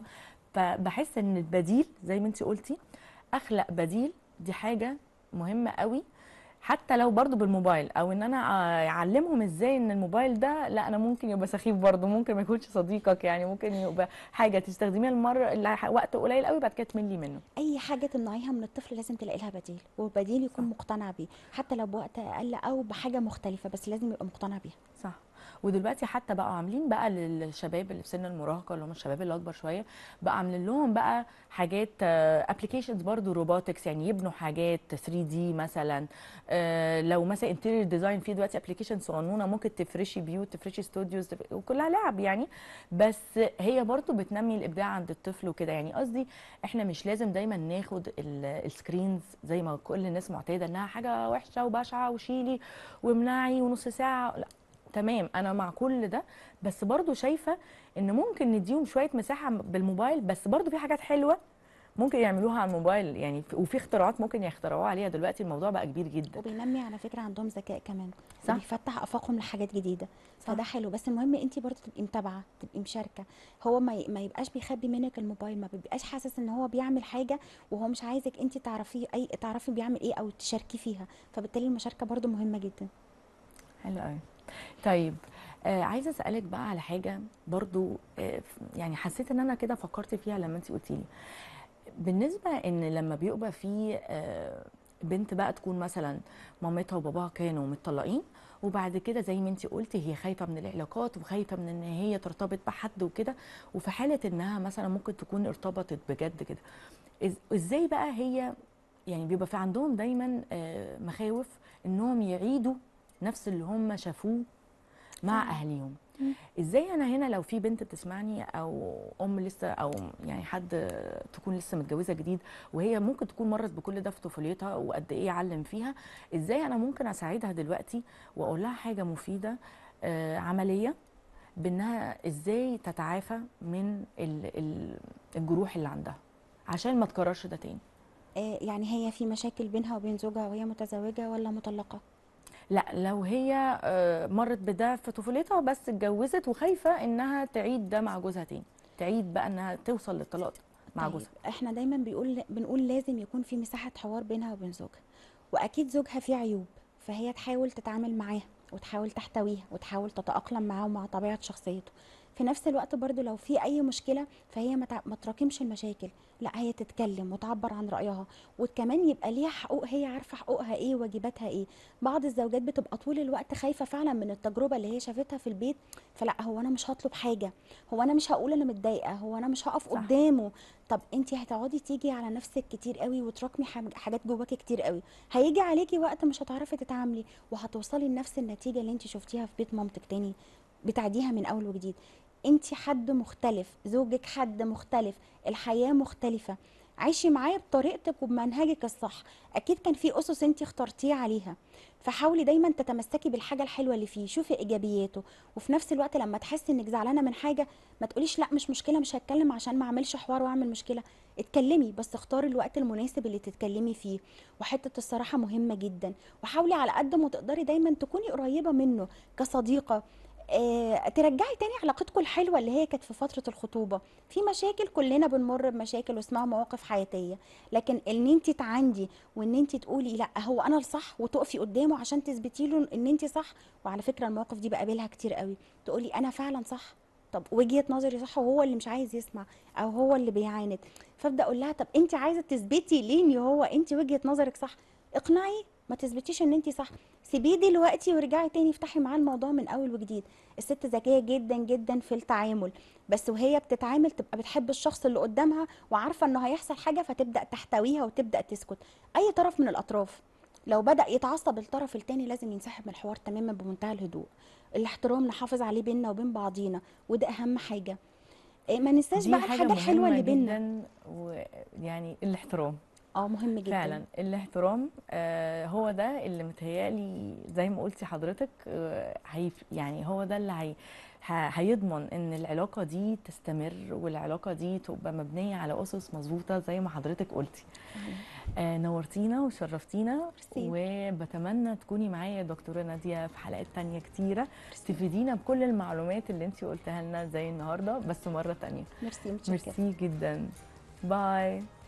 A: فبحس ان البديل زي ما انت قلتي اخلق بديل دي حاجه مهمه قوي حتى لو برضو بالموبايل او ان انا آه، اعلمهم ازاي ان الموبايل ده لا انا ممكن يبقى سخيف برضو ممكن ما يكونش صديقك يعني ممكن يبقى حاجه تستخدميها المره اللي ح- وقت قليل قوي بعد كده تملي منه
C: اي حاجه تمنعيها من الطفل لازم تلاقي لها بديل والبديل يكون مقتنع بيه حتى لو بوقت اقل او بحاجه مختلفه بس لازم يبقى مقتنع بيها
A: صح ودلوقتي حتى بقوا عاملين بقى للشباب اللي في سن المراهقه اللي هم الشباب اللي اكبر شويه بقى عاملين لهم بقى حاجات ابلكيشنز برضو روبوتكس يعني يبنوا حاجات 3 دي مثلا آه، لو مثلا انتيريور ديزاين في دلوقتي ابلكيشن صغنونه ممكن تفرشي بيوت تفرشي ستوديوز تف- وكلها لعب يعني بس هي برضو بتنمي الابداع عند الطفل وكده يعني قصدي احنا مش لازم دايما ناخد ال- السكرينز زي ما كل الناس معتاده انها حاجه وحشه وبشعه وشيلي وامنعي ونص ساعه لا تمام انا مع كل ده بس برضو شايفه ان ممكن نديهم شويه مساحه بالموبايل بس برضو في حاجات حلوه ممكن يعملوها على الموبايل يعني في- وفي اختراعات ممكن يخترعوها عليها دلوقتي الموضوع بقى كبير جدا
C: وبينمي على فكره عندهم ذكاء كمان
A: صح.
C: بيفتح افاقهم لحاجات جديده
A: صح.
C: فده حلو بس المهم انت برضه تبقي متابعه تبقي مشاركه هو ما ي- ما يبقاش بيخبي منك الموبايل ما بيبقاش حاسس ان هو بيعمل حاجه وهو مش عايزك انت تعرفي اي تعرفي بيعمل ايه او تشاركي فيها فبالتالي المشاركه برضه مهمه جدا
A: حلو قوي طيب آه عايزه اسالك بقى على حاجه برضو آه ف- يعني حسيت ان انا كده فكرت فيها لما انت قلتي لي بالنسبه ان لما بيبقى في آه بنت بقى تكون مثلا مامتها وباباها كانوا متطلقين وبعد كده زي ما انت قلتي هي خايفه من العلاقات وخايفه من ان هي ترتبط بحد وكده وفي حاله انها مثلا ممكن تكون ارتبطت بجد كده إز- ازاي بقى هي يعني بيبقى في عندهم دايما آه، مخاوف انهم يعيدوا نفس اللي هم شافوه مع
C: فعلا.
A: اهاليهم
C: مم.
A: ازاي انا هنا لو في بنت بتسمعني او ام لسه او يعني حد تكون لسه متجوزه جديد وهي ممكن تكون مرت بكل ده في طفولتها وقد ايه علم فيها ازاي انا ممكن اساعدها دلوقتي واقول لها حاجه مفيده آه، عمليه بانها ازاي تتعافى من ال- ال- الجروح اللي عندها عشان ما تكررش ده تاني
C: آه يعني هي في مشاكل بينها وبين زوجها وهي متزوجه ولا مطلقه
A: لا لو هي آه، مرت بده في طفولتها بس اتجوزت وخايفه انها تعيد ده مع جوزها تاني تعيد بقى انها توصل للطلاق مع
C: طيب
A: جوزها
C: احنا دايما بيقول بنقول لازم يكون في مساحه حوار بينها وبين زوجها واكيد زوجها فيه عيوب فهي تحاول تتعامل معاها وتحاول تحتويها وتحاول تتأقلم معاه ومع طبيعة شخصيته في نفس الوقت برضو لو في أي مشكلة فهي ما تع- ما تراكمش المشاكل لا هي تتكلم وتعبر عن رأيها وكمان يبقى ليها حقوق هي عارفة حقوقها ايه وواجباتها ايه بعض الزوجات بتبقى طول الوقت خايفة فعلا من التجربة اللي هي شافتها في البيت فلا هو أنا مش هطلب حاجة هو أنا مش هقول أنا متضايقة هو أنا مش هقف
A: صح.
C: قدامه طب انت هتقعدي تيجي على نفسك كتير قوي وتراكمي حاج- حاجات جواكي كتير قوي هيجي عليكي وقت مش هتعرفي تتعاملي وهتوصلي لنفس النتيجه اللي انت شفتيها في بيت مامتك تاني بتعديها من اول وجديد انت حد مختلف زوجك حد مختلف الحياه مختلفه عيشي معاه بطريقتك وبمنهجك الصح اكيد كان في اسس انت اخترتيه عليها فحاولي دايما تتمسكي بالحاجه الحلوه اللي فيه شوفي ايجابياته وفي نفس الوقت لما تحسي انك زعلانه من حاجه ما تقوليش لا مش مشكله مش هتكلم عشان ما اعملش حوار واعمل مشكله اتكلمي بس اختاري الوقت المناسب اللي تتكلمي فيه وحته الصراحه مهمه جدا وحاولي على قد ما تقدري دايما تكوني قريبه منه كصديقه آه، ترجعي تاني علاقتكم الحلوه اللي هي كانت في فتره الخطوبه في مشاكل كلنا بنمر بمشاكل واسمها مواقف حياتيه لكن ان انت تعندي وان انت تقولي لا هو انا الصح وتقفي قدامه عشان تثبتي له ان انت صح وعلى فكره المواقف دي بقابلها كتير قوي تقولي انا فعلا صح طب وجهه نظري صح وهو اللي مش عايز يسمع او هو اللي بيعاند فابدا اقول لها طب انت عايزه تثبتي ليه ان هو انت وجهه نظرك صح اقنعي ما تثبتيش ان انت صح سيبيه دلوقتي وارجعي تاني افتحي معاه الموضوع من اول وجديد الست ذكيه جدا جدا في التعامل بس وهي بتتعامل تبقى بتحب الشخص اللي قدامها وعارفه انه هيحصل حاجه فتبدا تحتويها وتبدا تسكت اي طرف من الاطراف لو بدا يتعصب الطرف التاني لازم ينسحب من الحوار تماما بمنتهى الهدوء الاحترام نحافظ عليه بينا وبين بعضينا وده اهم حاجه إيه، ما ننساش
A: دي
C: بقى
A: حاجة
C: الحاجه الحلوه
A: مهمة
C: اللي بينا
A: جدا ويعني الاحترام
C: اه مهم جدا
A: فعلا الاحترام آه هو ده اللي متهيألي زي ما قلتي حضرتك آه هيف يعني هو ده اللي هي ه- هيضمن ان العلاقه دي تستمر والعلاقه دي تبقى مبنيه على اسس مظبوطه زي ما حضرتك قلتي آه نورتينا وشرفتينا
C: ميرسي.
A: وبتمنى تكوني معايا يا دكتوره ناديه في حلقات تانية كتيره تفيدينا بكل المعلومات اللي انت قلتها لنا زي النهارده بس مره تانية
C: ميرسي متشكره
A: ميرسي جدا باي